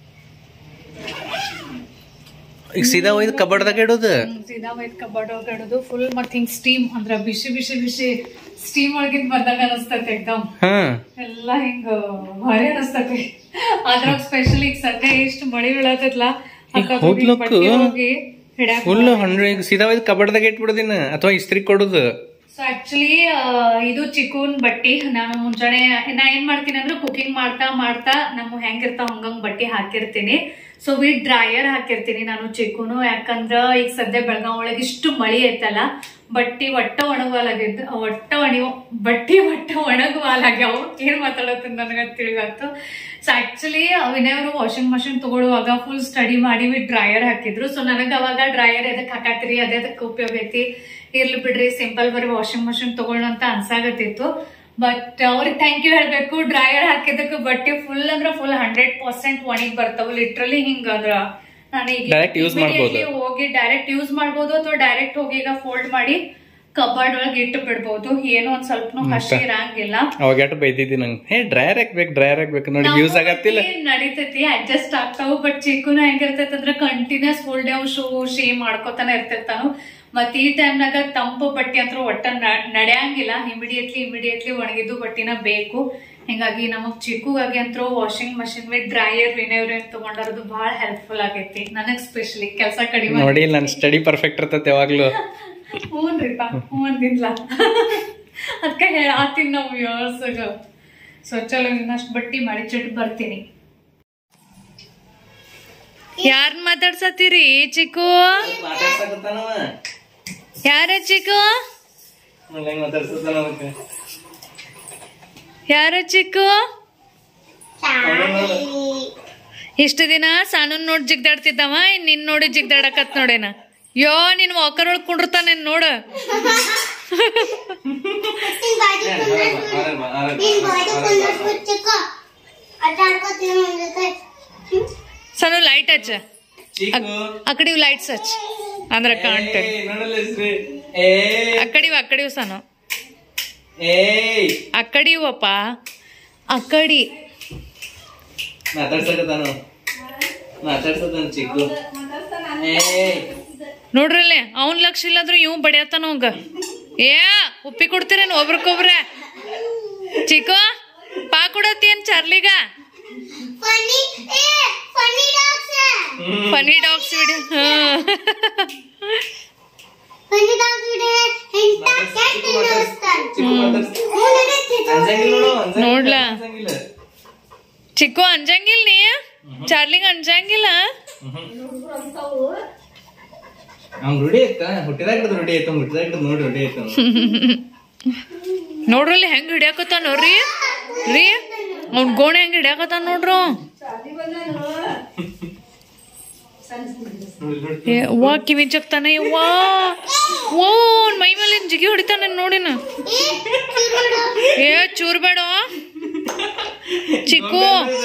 [SPEAKER 4] ಈಗ ಸೀದಾ ಒಯ್ದು ಕಬಡ್ದಾಗ ಇಡೋದು
[SPEAKER 2] ಹ್ಮ್, ಸೀದಾ ಒಯ್ದು ಕಬಾರ್ಡ್ ಒಳಗೆ ಇಡೋದು ಫುಲ್ ಮತ್ ಹಿಂಗ್ ಸ್ಟೀಮ್ ಅಂದ್ರ ಬಿಸಿ ಬಿಸಿ ಬಿಸಿ ಸ್ಟೀಮ್ ಒಳಗಿಂದ ಬರ್ದಾಗ ಅನಸ್ತೈತಿ ಎಕ್ದಮ್
[SPEAKER 4] ಹಾ
[SPEAKER 2] ಎಲ್ಲ ಹಿಂಗ ಭಾರಿ ಅನಸ್ತೈತಿ ಅದ್ರಾಗ ಸ್ಪೆಷಲಿ ಈಗ ಸಂಡೆ ಎಷ್ಟು ಮಳಿ ಬೀಳತ್ತಲ್ಲ
[SPEAKER 4] ಈಗ ಹೋಗ್ಲಕ್ಕು
[SPEAKER 2] ಹೋಗಿ ಹಿಡ್ಯಾಕ
[SPEAKER 4] ಫುಲ್ ಹಂಡ್ರೆಡ್ ಈಗ ಸೀದಾ ಒಯ್ದು ಕಬಡ್ದಾಗ ಇಟ್ಬಿಡೋದಿನ ಅಥವಾ ಇಸ್ತ್ರಿ ಕೊಡೋದು
[SPEAKER 2] ಸೊ ಆಕ್ಚುಲಿ ಇದು ಚಿಕೂನ್ ಬಟ್ಟಿ ನಾನು ಮುಂಜಾನೆ ನಾ ಏನ್ ಮಾಡ್ತೀನಿ ಅಂದ್ರೆ ಕುಕಿಂಗ್ ಮಾಡ್ತಾ ಮಾಡ್ತಾ ನಮ್ಮ ಹೆಂಗಿರ್ತಾವ ಹಂಗಂಗ್ ಬಟ್ಟಿ ಹಾಕಿರ್ತೀನಿ ಸೊ ವಿತ್ ಡ್ರೈಯರ್ ಹಾಕಿರ್ತೀನಿ ನಾನು ಚಿಕೂನು ಯಾಕಂದ್ರ ಈಗ ಸದ್ಯ ಬೆಳಗಾವ್ ಒಳಗೆ ಇಷ್ಟು ಮಳಿ ಐತಲ್ಲ ಬಟ್ಟಿ ಒಟ್ಟ ಒಣಗಲಾಗಿದ್ದು ಒಟ್ಟ ಒಣಗ ಬಟ್ಟಿ ಒಟ್ಟ ಒಣಗುವಾಲಾಗ್ಯಾವ ಏನ್ ಮಾತಾಡತ್ತೀನಿ ನನಗ ತಿಳಿಗಾತು ಸೊ ಆಕ್ಚುಲಿ ವಿನಯವರು ವಾಷಿಂಗ್ ಮಷಿನ್ ತಗೊಳ್ಳುವಾಗ ಫುಲ್ ಸ್ಟಡಿ ಮಾಡಿ ವಿತ್ ಡ್ರೈಯರ್ ಹಾಕಿದ್ರು ಸೊ ನನಗ ಅವಾಗ ಡ್ರೈಯರ್ ಎದಕ್ ಹಾಕಾತಿರಿ ಅದೇ ಅದಕ್ಕೆ ಉಪಯೋಗ ಐತಿ ಇರ್ಲಿ ಬಿಡ್ರಿ ಸಿಂಪಲ್ ಬರೀ ವಾಷಿಂಗ್ ಮಷಿನ್ ತಗೊಳ್ಳೋ ಅಂತ ಅನ್ಸಾಗತ್ತಿತ್ತು ಬಟ್ ಅವ್ರಿಗೆ ಥ್ಯಾಂಕ್ ಯು ಹೇಳ್ಬೇಕು ಡ್ರೈಯರ್ ಹಾಕಿದಕ್ಕೆ ಬಟ್ಟೆ ಫುಲ್ ಅಂದ್ರೆ ಫುಲ್ ಹಂಡ್ರೆಡ್ ಪರ್ಸೆಂಟ್ ಒಣಗಿ ಬರ್ತಾವ ಲಿಟ್ರಲಿ ಹಿಂಗ ಅದ್ರ ನಾನು ಈಗ
[SPEAKER 4] Direct use ಮಾಡ್ಬೋದು.
[SPEAKER 2] immediately ಹೋಗಿ ಡೈರೆಕ್ಟ್ ಯೂಸ್ ಮಾಡ್ಬೋದು ಅಥವಾ ಡೈರೆಕ್ಟ್ ಹೋಗಿ ಈಗ ಫೋಲ್ಡ್ ಮಾಡಿ ಕಬಾರ್ಡ್ ಒಳಗೆ ಇಟ್ಟು ಬಿಡ್ಬೋದು ಏನೋ ಒಂದ್ ಸ್ವಲ್ಪ ಹಸಿ ಇರಂಗಿಲ್ಲ
[SPEAKER 4] ಅವಾಗ ಎಷ್ಟು ಬೈದಿದ್ದಿ ನಂಗೆ ಹೇ ಡ್ರೈಯರ್ ಹಾಕ್ಬೇಕು ಡ್ರೈಯರ್ ಹಾಕ್ಬೇಕು ನೋಡಿ ಯೂಸ್ ಆಗತ್ತಿಲ್ಲ
[SPEAKER 2] ನಮ್ಮೊಟ್ಟಿಗೆ ನಡೀತೈತಿ ಅಡ್ಜಸ್ಟ್ ಆಗ್ತಾವು ಬಟ್ ಚಿಕ್ಕುನ ಹೆಂಗಿರ್ತೈತಿ ಅಂದ್ರೆ ಕಂಟಿನ್ಯೂಸ್ ಫುಲ್ ಡೇ ಶೂ ಶೇ ಮಾಡ್ಕೊತಾನೆ ಇರ್ತಿರ್ತಾನು ಮತ್ ಈ ಟೈಮ್ನಾಗ ತಂಪು ಬಟ್ಟೆ ಅಂತ ಒಟ್ಟ ನ- ನಡೆಯಂಗಿಲ್ಲ ಇಮಿಡಿಯೇಟ್ಲಿ ಇಮಿಡಿಯೇಟ್ಲಿ ಒಣಗಿದ್ದು ಬಟ್ಟಿನ ಬೇಕು ಹಿಂಗಾಗಿ ನಮಗ್ ಚಿಕ್ಕುಗಾಗಿ ಅಂತೂ washing machine with dryer whenever ತಗೊಂಡರದು ಬಹಳ ಹೆಲ್ಪ್ಫುಲ್ ಆಗೈತಿ ನನಗ್ ಸ್ಪೆಷಲಿ ಕೆಲಸ ಕಡಿಮೆ
[SPEAKER 4] ನೋಡಿ ನನ್ನ ಸ್ಟಡಿ ಪರ್ಫೆಕ್ಟ್ ಇರ್ತೈತೆ ಯಾವಾಗ್ಲೂ
[SPEAKER 2] ಹ್ಞೂನ್ರಿಪ್ಪ ಹ್ಞೂನ್ದಿಲ್ಲ ಅದಕ್ಕೆ ಹೇಳಾತೀನಿ ನಾವು ವ್ಯೂವರ್ಸ್ಗ ಸೊ ಚಲೋ ಇನ್ನಷ್ಟು ಬಟ್ಟಿ ಮಾಡಿ ಚಿಟ್ಟು ಬರ್ತೀನಿ ಯಾರನ್ನ ಮಾತಾಡ್ಸತ್ತೀರಿ ಚಿಕ್ಕು ಯಾರ ಚಿಕ್ಕು ಯಾರ ಚಿಕ್ಕು ಇಷ್ಟು ದಿನ ಸಾನು ನೋಡ್ ಜಿಗ್ದಾಡ್ತಿದ್ದವ ಇನ್ ನಿನ್ ನೋಡಿ ಜಿಗ್ದಾಡಕತ್ ನೋಡೇನ ಯೋ ನಿನ್ ವಾಕರ್ ಒಳಗ್ ಕುಂಡಿರ್ತಾನೆ ನೋಡು
[SPEAKER 3] ನಿನ್ ಬಾಜು ಕುಂದ್ರಸ್ಬಿಡು. ನಿನ್ ಬಾಜು ಕುಂದ್ರಸ್ಬಿಡು ಚಿಕ್ಕು. ಆಟ ಆಡ್ಕೊತೀನಿ ನನ್ ಜೊತೆ. ಹ್ಮ್?
[SPEAKER 2] ಸನು ಲೈಟ್ ಹಚ್ಚ ಅಕಡಿ ಲೈಟ್ಸ್ ಹಚ್ ಅಂದ್ರ ಕಾಣ್ತೇನೆ ಅಕ್ಕಡಿವ್ ಅಕ್ಕಡಿವ್ ಸನು ಅಕ್ಕಡಿವಪ್ಪ ಅಕ್ಕಡಿ
[SPEAKER 4] ಮಾತಾಡ್ಸಕತ್ತಾನು ಮಾತಾಡ್ಸತಾನ ಚಿಕ್ಕು
[SPEAKER 2] ನೋಡ್ರಲ್ಲೇ ಅವನ್ ಲಕ್ಷ ಇಲ್ಲಾದ್ರೂ ಇವ್ ಬಡಿಯತ್ತಾನ ಅವಂಗ ಏ ಉಪ್ಪಿ ಕೊಡ್ತೀರೇನು ಒಬ್ರಕೊಬ್ರ ಚಿಕ್ಕು ಪಾ ಕೊಡತ್ತೇನ್ ಚಾರ್ಲಿಗ
[SPEAKER 3] Funny, ಏ, funny dogs.
[SPEAKER 2] Funny dogs video
[SPEAKER 3] Funny dogs ಇದೆ. ಎಂತ ಕೆಟ್ಟ ಅನ್ನಿಸ್ತಾನೆ. ಹ್ಞೂ, ನಡೆ ಚಿಕ್ಕು.
[SPEAKER 2] ನೋಡ್ಲಾ ಚಿಕ್ಕು ಅಂಜಂಗಿಲ್ಲ ನೀ ಚಾರ್ಲಿಗ ಅಂಜಂಗಿಲ್ಲ
[SPEAKER 4] ಅವ್ನ್ ರೂಢಿ ಐತ ಹುಟ್ಟಿದಾಗ ಹಿಡ್ದು ರೂಢಿ ಐತ ಹುಟ್ಟಿದಾಗ ಹಿಡ್ದು ನೋಡಿ ರೂಢಿ ಐತ
[SPEAKER 2] ನೋಡ್ರಲ್ಲಿ ಹೆಂಗ್ ಹಿಡಿಯಾಕತ್ತಾನ ನೋಡ್ರಿ ರೀ ಅವ್ನ್ ಗೋಣೆ ಹೆಂಗ್ ಹಿಡಿಯಾಕತ್ತಾನ ನೋಡ್ರು ಏ, ವಾ ಕಿವಿ ಜಗ್ತಾನೆ ವಾ ಓ ಅವ್ನ್ ಮೈ ಮೇಲೆ ಏನ್ ಜಿಗಿ ಹೊಡಿತಾನೆ ನೋಡಿನ
[SPEAKER 3] ಏ, ಕಿರುಡು.
[SPEAKER 2] ಏ ಚೂರ್ ಬೇಡ ಚಿಕ್ಕು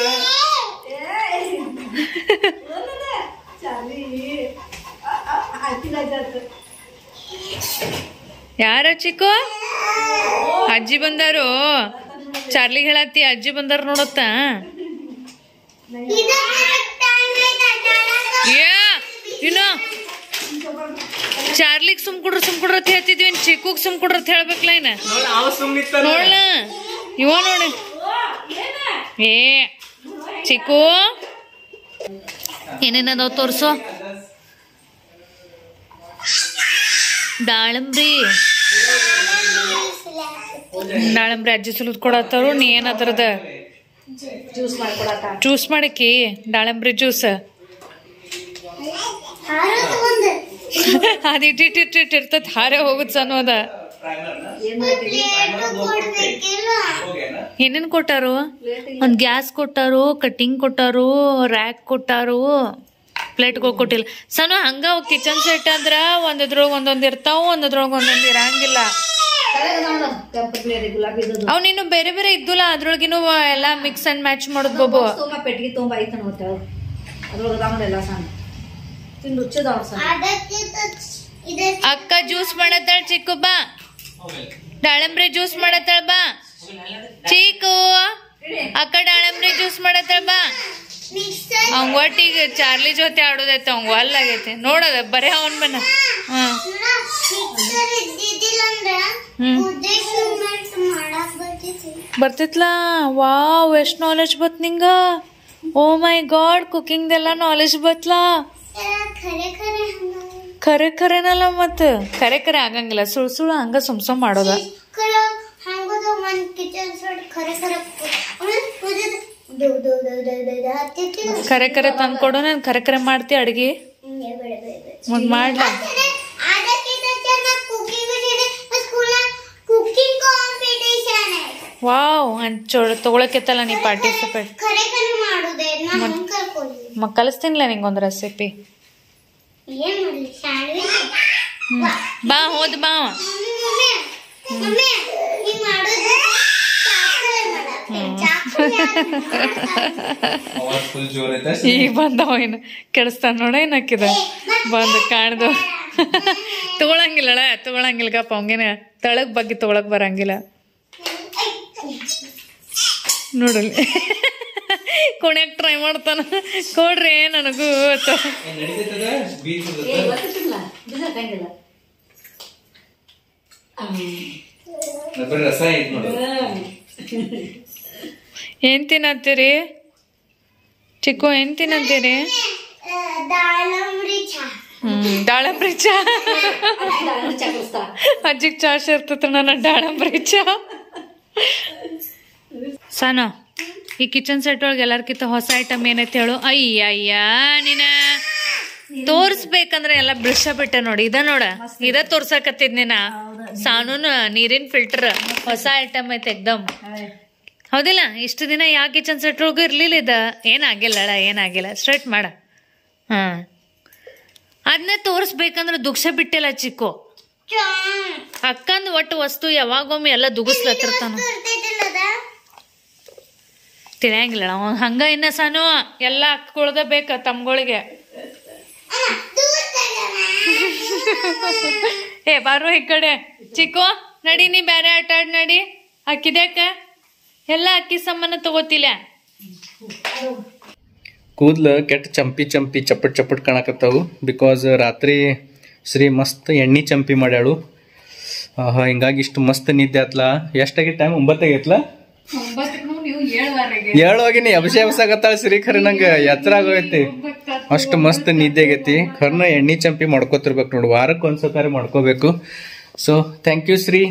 [SPEAKER 2] ಯಾರ ಚಿಕ್ಕು ಅಜ್ಜಿ ಬಂದಾರು ಚಾರ್ಲಿ ಹೇಳತ್ತಿ ಅಜ್ಜಿ ಬಂದಾರ ನೋಡತ್ತ
[SPEAKER 3] ಇದು correct time ಐತೆ ಆಟ ಆಡಕ್ಕೆ.
[SPEAKER 2] ಏ ಇನ್ನು ಚಾರ್ಲಿಗ್ ಸುಮ್ ಕುಡ್ರ ಸುಮ್ ಕುಡ್ರ ಅಂತ ಹೇಳ್ತಿದ್ವಿ ಇನ್ ಚಿಕ್ಕುಗ್ ಸುಮ್ ಕುಡ್ರ ಅಂತ ಹೇಳ್ಬೇಕಲ್ಲ ಇನ್ನ
[SPEAKER 4] ಅವ ಸುಮ್ನಿತ್ತ
[SPEAKER 2] ನೋಡ್ಲ ಇವ ನೋಡಿ ಏ ಚಿಕ್ಕು ಏನೇನದಾವ್ ತೋರ್ಸು ದಾಳಂಬ್ರಿ ದಾಳಂಬ್ರಿ ಅಜ್ಜಿ ಸುಲಿದ್ ಕೊಡತ್ತಾರು ನೀ ಏನ್ ಅದ್ರದ ಜ್ಯೂಸ್ ಮಾಡಕಿ ದಾಳಂಬ್ರಿ ಜ್ಯೂಸ್
[SPEAKER 3] ಹಾರೋದು ಒಂದು.
[SPEAKER 2] ಅದ್ ಇಟ್ಟಿಟ್ಟಿಟ್ಟಿಟ್ಟು ಇರ್ತೈತಿ ಹಾರೆ ಹೋಗುತ್ತ ಅನ್ನೋದ
[SPEAKER 3] ಪ್ಲೇಟ್ ಕೊಡ್ಬೇಕಿಲ್ಲ
[SPEAKER 2] ಏನೇನ್ ಕೊಟ್ಟಾರು ಒಂದ್ ಗ್ಯಾಸ್ ಕೊಟ್ಟಾರು ಕಟ್ಟಿಂಗ್ ಕೊಟ್ಟಾರು ರ್ಯಾಕ್ ಕೊಟ್ಟಾರು ಪ್ಲೇಟ್ಗಳು ಕೊಟ್ಟಿಲ್ಲ ಸಣ್ಣ ಹಂಗ ಕಿಚನ್ ಸೆಟ್ ಅಂದ್ರ ಒಂದದ್ರೊಳಗ ಒಂದೊಂದ್ ಇರ್ತಾವ ಒಂದದ್ರೊಳಗ ಒಂದೊಂದ್ ಇರಂಗಿಲ್ಲ ಅವ್ ನೀನು ಬೇರೆ ಬೇರೆ ಇದ್ದುಲ್ಲ ಅದ್ರೊಳಗಿನು ಎಲ್ಲ ಮಿಕ್ಸ್ ಅಂಡ್ ಮ್ಯಾಚ್ ಮಾಡೋದ್ ಬಾಬು
[SPEAKER 5] ತುಂಬ ಪೆಟ್ಟಿಗೆ ತುಂಬ ಐತೆ ನೋಡ್ತ ಅದ್ರೊಳಗೆ ಅದಾವಲ್ಲ ಸಣ್ಣ ತಿಂದು ರುಚಿದಾವ ಸಣ್ಣ
[SPEAKER 3] ಅದಕ್ಕಿಂತ ಇದೆ
[SPEAKER 2] ಅಕ್ಕ ಜ್ಯೂಸ್ ಮಾಡತ್ತಾಳ ಚಿಕ್ಕು ಬಾ ದಾಳಂಬ್ರಿ ಜ್ಯೂಸ್ ಮಾಡತ್ತಾಳ ಬಾ ಚೀಕು ಅಕ್ಕ ದಾಳಂಬ್ರಿ ಜ್ಯೂಸ್ ಮಾಡತ್ತಾಳ ಬಾ
[SPEAKER 3] ಮಿಕ್ಸರ್
[SPEAKER 2] ಅವಂಗ ಒಟ್ಟಿಗೆ ಚಾರ್ಲಿ ಜೊತೆ ಆಡೋದೈತೆ ಅವಂಗ ಅಲ್ಲಾಗೈತೆ ನೋಡೋದ ಬರೇ ಅವನ್ ಬನ್ನ ಹ್ಮ್
[SPEAKER 3] ಮಿಕ್ಸರ್ ಇದ್ದಿದ್ದಿಲ್ಲ ಅಂದ್ರ
[SPEAKER 2] ಹ್ಮ್.
[SPEAKER 3] ಮುದ್ದೆ ಸಿಮೆಂಟ್ ಮಾಡಕ್ ಬರ್ತಿತ್ತು
[SPEAKER 2] ಬರ್ತಿತ್ಲಾ ವಾವ್ ಎಷ್ಟ್ ನಾಲೆಜ್ ಬತ್ ನಿಂಗ ಓ ಮೈ ಗಾಡ್ ಕುಕಿಂಗ್ದೆಲ್ಲ ನಾಲೆಜ್ ಬತ್ಲಾ
[SPEAKER 3] ಖರೆ ಖರೆ ಹಂಗ
[SPEAKER 2] ಖರೆ ಖರೆನಲ್ಲ ಮತ್ ಖರೆ ಖರೆ ಆಗಂಗಿಲ್ಲ ಸುಳ್ ಸುಳ್ಳು ಹಂಗ ಸುಮ್ ಸುಮ್ ಮಾಡೋದ
[SPEAKER 3] ಕರ ಹಂಗದ ಒಂದ್ ಕಿಚನ್ ಸೈಡ್ ಖರೆ ಖರೆ ಆಮೇಲೆ ಉಳಿದ ದೌ ದೌ ದೌ ದೌ ದೌ ದೌ ಹತ್ತಿತ್ತು
[SPEAKER 2] ಖರೆ ಖರೆ ತಂದ್ಕೊಡು ನಾನು ಖರೆ ಖರೆ ಮಾಡ್ತಿ ಅಡ್ಗಿ
[SPEAKER 3] ಹಿಂಗೆ ಬೇಡ ಬೇಡ ಬೇಡ
[SPEAKER 2] ಮತ್ ಮಾಡ್ಲಾ
[SPEAKER 3] ಅದಕ್ಕಿಂತ ಚೆನ್ನಾಗಿ ಕುಕಿಂಗ್ ಇದೆ ಸ್ಕೂಲ್ ಕುಕಿಂಗ್ ಕಾಂಪಿಟೇಷನ್
[SPEAKER 2] ವಾವ್ ಚೋಳ ತಗೊಳಕೆತ್ತಲ್ಲ ನೀ ಪಾರ್ಟಿಸಿಪೇಟ್
[SPEAKER 3] ಖರೆ ಖರೆ ಮಾಡುದೆ ನಾ ಹಂಗ್ ಕರ್ಕೊಂಡಿ
[SPEAKER 2] ಮ ಕಲಿಸ್ತೀನಿಲ್ಲ ನಿಂಗೊಂದು ರೆಸಿಪಿ
[SPEAKER 3] ಏನ್ ಮಾಡ್ಲಿ ಸ್ಯಾಂಡ್ವಿಚ್
[SPEAKER 2] ಬಾ ಹೋದ್ ಬಾ ಅವ.
[SPEAKER 3] ಮಮ್ಮಿ ಮಮ್ಮಿ ಮಮ್ಮಿ ಹಿಂಗ್ ಮಾಡೋದು ಚಾಕಲೆ ಮಾಡ
[SPEAKER 4] ಫುಲ್ ಜೋರ್ ಐತೆ
[SPEAKER 2] ಈಗ ಬಂದವ ಇನ್ನು ಕೆಡಿಸ್ತಾನ ನೋಡ ಏನಕ್ಕಿದ ಬಂದು ಕಾಣ್ದು ತಗೊಳಂಗಿಲ್ಲಳ ತಗೊಳಂಗಿಲ್ಲ ಗಪ್ಪ ಅವಂಗೇನ ತಳಗ್ ಬಗ್ಗೆ ತಗೊಳಕ್ ಬರಂಗಿಲ್ಲ ನೋಡಲಿ ಕುಣ್ಯಾಕ್ ಟ್ರೈ ಮಾಡ್ತಾನ ಕೊಡ್ರಿ ನನಗೂ ಅಂತ
[SPEAKER 5] ಏ ಗೊತ್ತಿಲ್ಲ ಬಿಸಿ ಹಾಕಂಗಿಲ್ಲ
[SPEAKER 4] ರಸ ಐತ್ ನೋಡು
[SPEAKER 2] ಏನ್ ತಿನ್ನತ್ತೀರಿ ಚಿಕ್ಕು ಏನ್ ತಿನ್ನತ್ತೀರಿ
[SPEAKER 3] ದಾಳಂಬ್ರಿ ಚಾ
[SPEAKER 2] ಹ್ಮ್ ದಾಳಂಬ್ರಿ ಚಾ
[SPEAKER 5] ಚಕ್ರಿಸ್ತಾ
[SPEAKER 2] ಅಜ್ಜಿಗ್ ಚಾ ಸೇರ್ತೈತ್ರ ನನ್ನ ದಾಳಂಬ್ರಿ ಚಾ ಸಾನು ಈ ಕಿಚನ್ ಸೆಟ್ ಒಳಗೆ ಎಲ್ಲಾರ್ಕಿಂತ ಹೊಸ ಐಟಮ್ ಏನೈತೆ ಹೇಳು ಅಯ್ಯ ಅಯ್ಯ ನೀನ ತೋರ್ಸ್ಬೇಕಂದ್ರೆ ಎಲ್ಲ ಬಿಳ್ಸ ಬಿಟ್ಟೆ ನೋಡಿ ಇದ ನೋಡ ಇದ ತೋರ್ಸಕತ್ತಿದ್ ನೀನ ಸಾನುನ ನೀರಿನ ಫಿಲ್ಟರ್ ಹೊಸ ಐಟಮ್ ಐತೆ ಎಕ್ದಮ್ ಹೌದಿಲ್ಲ ಇಷ್ಟು ದಿನ ಯಾವ ಕಿಚನ್ ಸೆಟ್ ಒಳಗೂ ಇರ್ಲಿಲ್ಲ ಇದ ಏನಾಗಿಲ್ಲಳ ಏನಾಗಿಲ್ಲ ಸ್ಟ್ರೈಟ್ ಮಾಡ ಹಾ ಅದನ್ನೇ ತೋರಿಸ್ಬೇಕಂದ್ರೆ ದುಗ್ಸ ಬಿಟ್ಟಿಲ್ಲ ಚಿಕ್ಕು ಅಕ್ಕಂದ್ ಒಟ್ಟು ವಸ್ತು ಯಾವಾಗೊಮ್ಮೆ ಎಲ್ಲ ದುಗಿಸ್ಲತ್ತಿರ್ತಾನ ತಿಳಿಯಂಗಿಲ್ಲ ಅವ ಹಂಗ ಇನ್ನ ಸಾನು ಎಲ್ಲ ಅಕ್ಕಗೊಳ್ದ ಬೇಕ ತಮ್ಗಳಿಗೆ ಏ ಬಾರು ಈ ಕಡೆ ಚಿಕ್ಕು ನಡಿ ನೀ ಬೇರೆ ಆಟ ಆಡ್ ನಡಿ ಅಕ್ಕಿದ್ಯಾಕ ಎಲ್ಲ ಅಕ್ಕಿ ಸಾಮಾನ ತಗೋತಿಲ್ಲ
[SPEAKER 4] ಕೂದ್ಲ ಕೆಟ್ಟ ಚಂಪಿ ಚಂಪಿ ಚಪ್ಪಟ್ ಚಪ್ಪಟ್ ಕಾಣಕತ್ತಾವು ಬಿಕಾಸ್ ರಾತ್ರಿ ಶ್ರೀ ಮಸ್ತ್ ಎಣ್ಣೆ ಚಂಪಿ ಮಾಡ್ಯಾಳು ಆಹಾ ಹಿಂಗಾಗಿ ಇಷ್ಟು ಮಸ್ತ್ ನಿದ್ದೆ ಆತ್ಲ ಎಷ್ಟಾಗಿ ಟೈಮ್ ಒಂಬತ್ತಾಗೈತ್ಲ
[SPEAKER 2] ನೀವು ಏಳುವರೆಗೆ
[SPEAKER 4] ಹೇಳೋಗಿನಿ ಅಭಿಷೇಕ ಆಗತ್ತಾಳ ಶ್ರೀ ಖರೆ ನಂಗೆ ಎತ್ತರ ಆಗೋಯ್ತಿ ಅಷ್ಟು ಮಸ್ತ್ ನಿದ್ದೆ ಆಗೈತಿ ಖರ್ನ ಎಣ್ಣೆ ಚಂಪಿ ಮಾಡ್ಕೋತಿರ್ಬೇಕು ನೋಡು ವಾರಕ್ಕೆ ಒಂದ್ಸತಾರಿ ಮಾಡ್ಕೋಬೇಕು ಸೊ ಥ್ಯಾಂಕ್ ಯು ಶ್ರೀ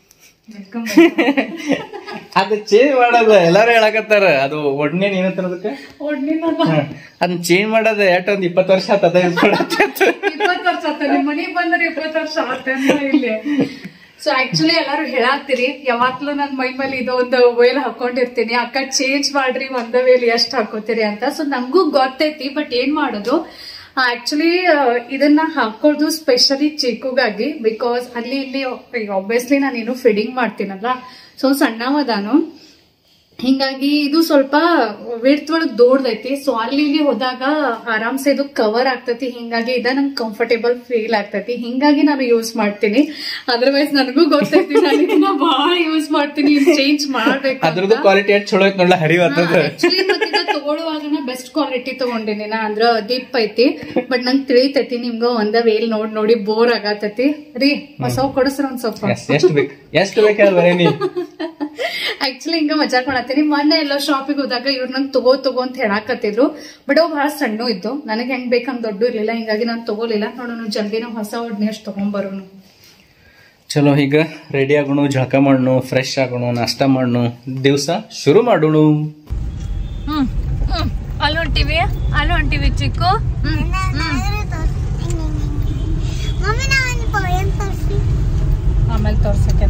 [SPEAKER 4] ಅದು ಚೇಂಜ್ ಮಾಡೋದು ಎಲ್ಲಾರು ಹೇಳಕತ್ತಾರ ಅದು ಒಡ್ನೆ ನೀನ ಅದಕ್ಕೆ ಅದನ್ನ ಚೇಂಜ್ ಮಾಡೋದು ಎಷ್ಟ್ ಒಂದ್ ಇಪ್ಪತ್ತು ವರ್ಷ ಆತದ
[SPEAKER 2] ಇಪ್ಪತ್ತು ವರ್ಷ ಆತ ನಿಮ್ ಮನಿಗ್ ಬಂದ್ರೆ ಇಪ್ಪತ್ತು ವರ್ಷ ಆತೇನೋ ಇಲ್ಲಿ ಸೊ ಆಕ್ಚುಲಿ ಎಲ್ಲಾರು ಹೇಳಾತಿರಿ ಯಾವಾಗ್ಲೂ ನನ್ ಮೈ ಮೇಲೆ ಇದು ಒಂದು ವೇಲ್ ಹಾಕೊಂಡಿರ್ತೀನಿ ಅಕ್ಕ ಚೇಂಜ್ ಮಾಡ್ರಿ ಒಂದ ವೇಲ್ ಎಷ್ಟ್ ಹಾಕೋತೀರಿ ಅಂತ ಸೊ ನಂಗೂ ಗೊತ್ತೈತಿ ಬಟ್ ಏನ್ ಮಾಡೋದು ಆಕ್ಚುಲಿ ಇದನ್ನ ಹಾಕೋದು ಸ್ಪೆಷಲಿ ಚಿಕ್ಕಗಾಗಿ ಬಿಕಾಸ್ ಅಲ್ಲಿ ಇಲ್ಲಿ ಆಬ್ವಿಯಸ್ಲಿ ನಾನು ಏನು ಫಿಡಿಂಗ್ ಮಾಡ್ತೀನಲ್ಲ ಸೊ ಸಣ್ಣವದಾನು ಹಿಂಗಾಗಿ ಇದು ಸ್ವಲ್ಪ ವಿಡ್ತ್ ಒಳಗ್ ದೊಡ್ಡದೈತಿ ಸೊ ಅಲ್ಲಿ ಇಲ್ಲಿ ಹೋದಾಗ ಆರಾಮ್ಸೆ ಇದು ಕವರ್ ಆಗ್ತೈತಿ ಹಿಂಗಾಗಿ ಇದ ನಂಗೆ ಕಂಫರ್ಟೇಬಲ್ ಫೀಲ್ ಆಗ್ತೈತಿ ಹಿಂಗಾಗಿ ನಾನು ಯೂಸ್ ಮಾಡ್ತೀನಿ ಅದರ್ವೈಸ್ ನನಗೂ ಗೊತ್ತೈತಿ ನಾನು ಇದನ್ನ ಬಹಳ ಯೂಸ್ ಮಾಡ್ತೀನಿ ಚೇಂಜ್ ಮಾಡ್ಬೇಕು
[SPEAKER 4] ಅದ್ರದ್ದು ಕ್ವಾಲಿಟಿ ಎಷ್ಟು ಚಲೋ ಐತ್ ನೋಡ್ಲ ಹರಿವತ್ತದ
[SPEAKER 2] ಆಕ್ಚುಲಿ ಮತ್ತಿದ ತಗೊಳ್ಳುವಾಗ ಬೆಸ್ಟ್ ಕ್ವಾಲಿಟಿ ತಗೊಂಡಿನಿ ನಾ ಅಂದ್ರ ದೀಪ್ ಐತಿ ಬಟ್ ನಂಗೆ ತಿಳಿತೈತಿ ನಿಮ್ಗ ಒಂದ ವೇಲ್ ನೋಡ್ ನೋಡಿ ಬೋರ್ ಆಗತೈತಿ ರೀ ಹೊಸ ಕೊಡಸ್ರ ಒಂದ್ ಸ್ವಲ್ಪ
[SPEAKER 4] ಎಷ್ಟು ಬೇಕು ಎಷ್ಟು ಬೇಕಾದ್ರೆ ಬರೀ ನೀ
[SPEAKER 2] ಆಕ್ಚುಲಿ ಹಿಂಗ ಮಜಾಕ್ ಮಾಡತ್ತೀನಿ ಮೊನ್ನೆ ಎಲ್ಲ ಶಾಪಿಗೆ ಹೋದಾಗ ಇವ್ರು ನಂಗೆ ತಗೋ ತಗೋ ಅಂತ ಹೇಳಾಕತ್ತಿದ್ರು ಬಟ್ ಅವು ಬಹಳ ಸಣ್ಣ ಇದ್ದು ನನಗೆ ಹೆಂಗ್ ಬೇಕಂಗ್ ದೊಡ್ಡ ಇರ್ಲಿಲ್ಲ ಹಿಂಗಾಗಿ ನಾನು ತಗೋಲಿಲ್ಲ ನೋಡೋಣ ಜಲ್ದಿ ನಾವು ಹೊಸ ಒಡ್ನೆ ಅಷ್ಟು ತಗೊಂಬರೋನು
[SPEAKER 4] ಚಲೋ ಈಗ ರೆಡಿ ಆಗೋಣ ಜಳಕ ಮಾಡೋಣ ಫ್ರೆಶ್ ಆಗೋಣ ನಾಷ್ಟ ಮಾಡೋಣ ದಿವಸ ಶುರು ಮಾಡೋಣ
[SPEAKER 2] ಹ್ಮ್ ಹ್ಮ್ ಅಲ್ಲಿ ಹೊಂಟಿವಿ ಅಲ್ಲಿ ಹೊಂಟಿವಿ ಚಿಕ್ಕು
[SPEAKER 3] ಮಮ್ಮಿ ನಾ ಒಂದು ಪೋಯಂ ತೋರಿಸಿ
[SPEAKER 2] ಆಮೇಲೆ ತೋರ್ಸಕ್ಕೆ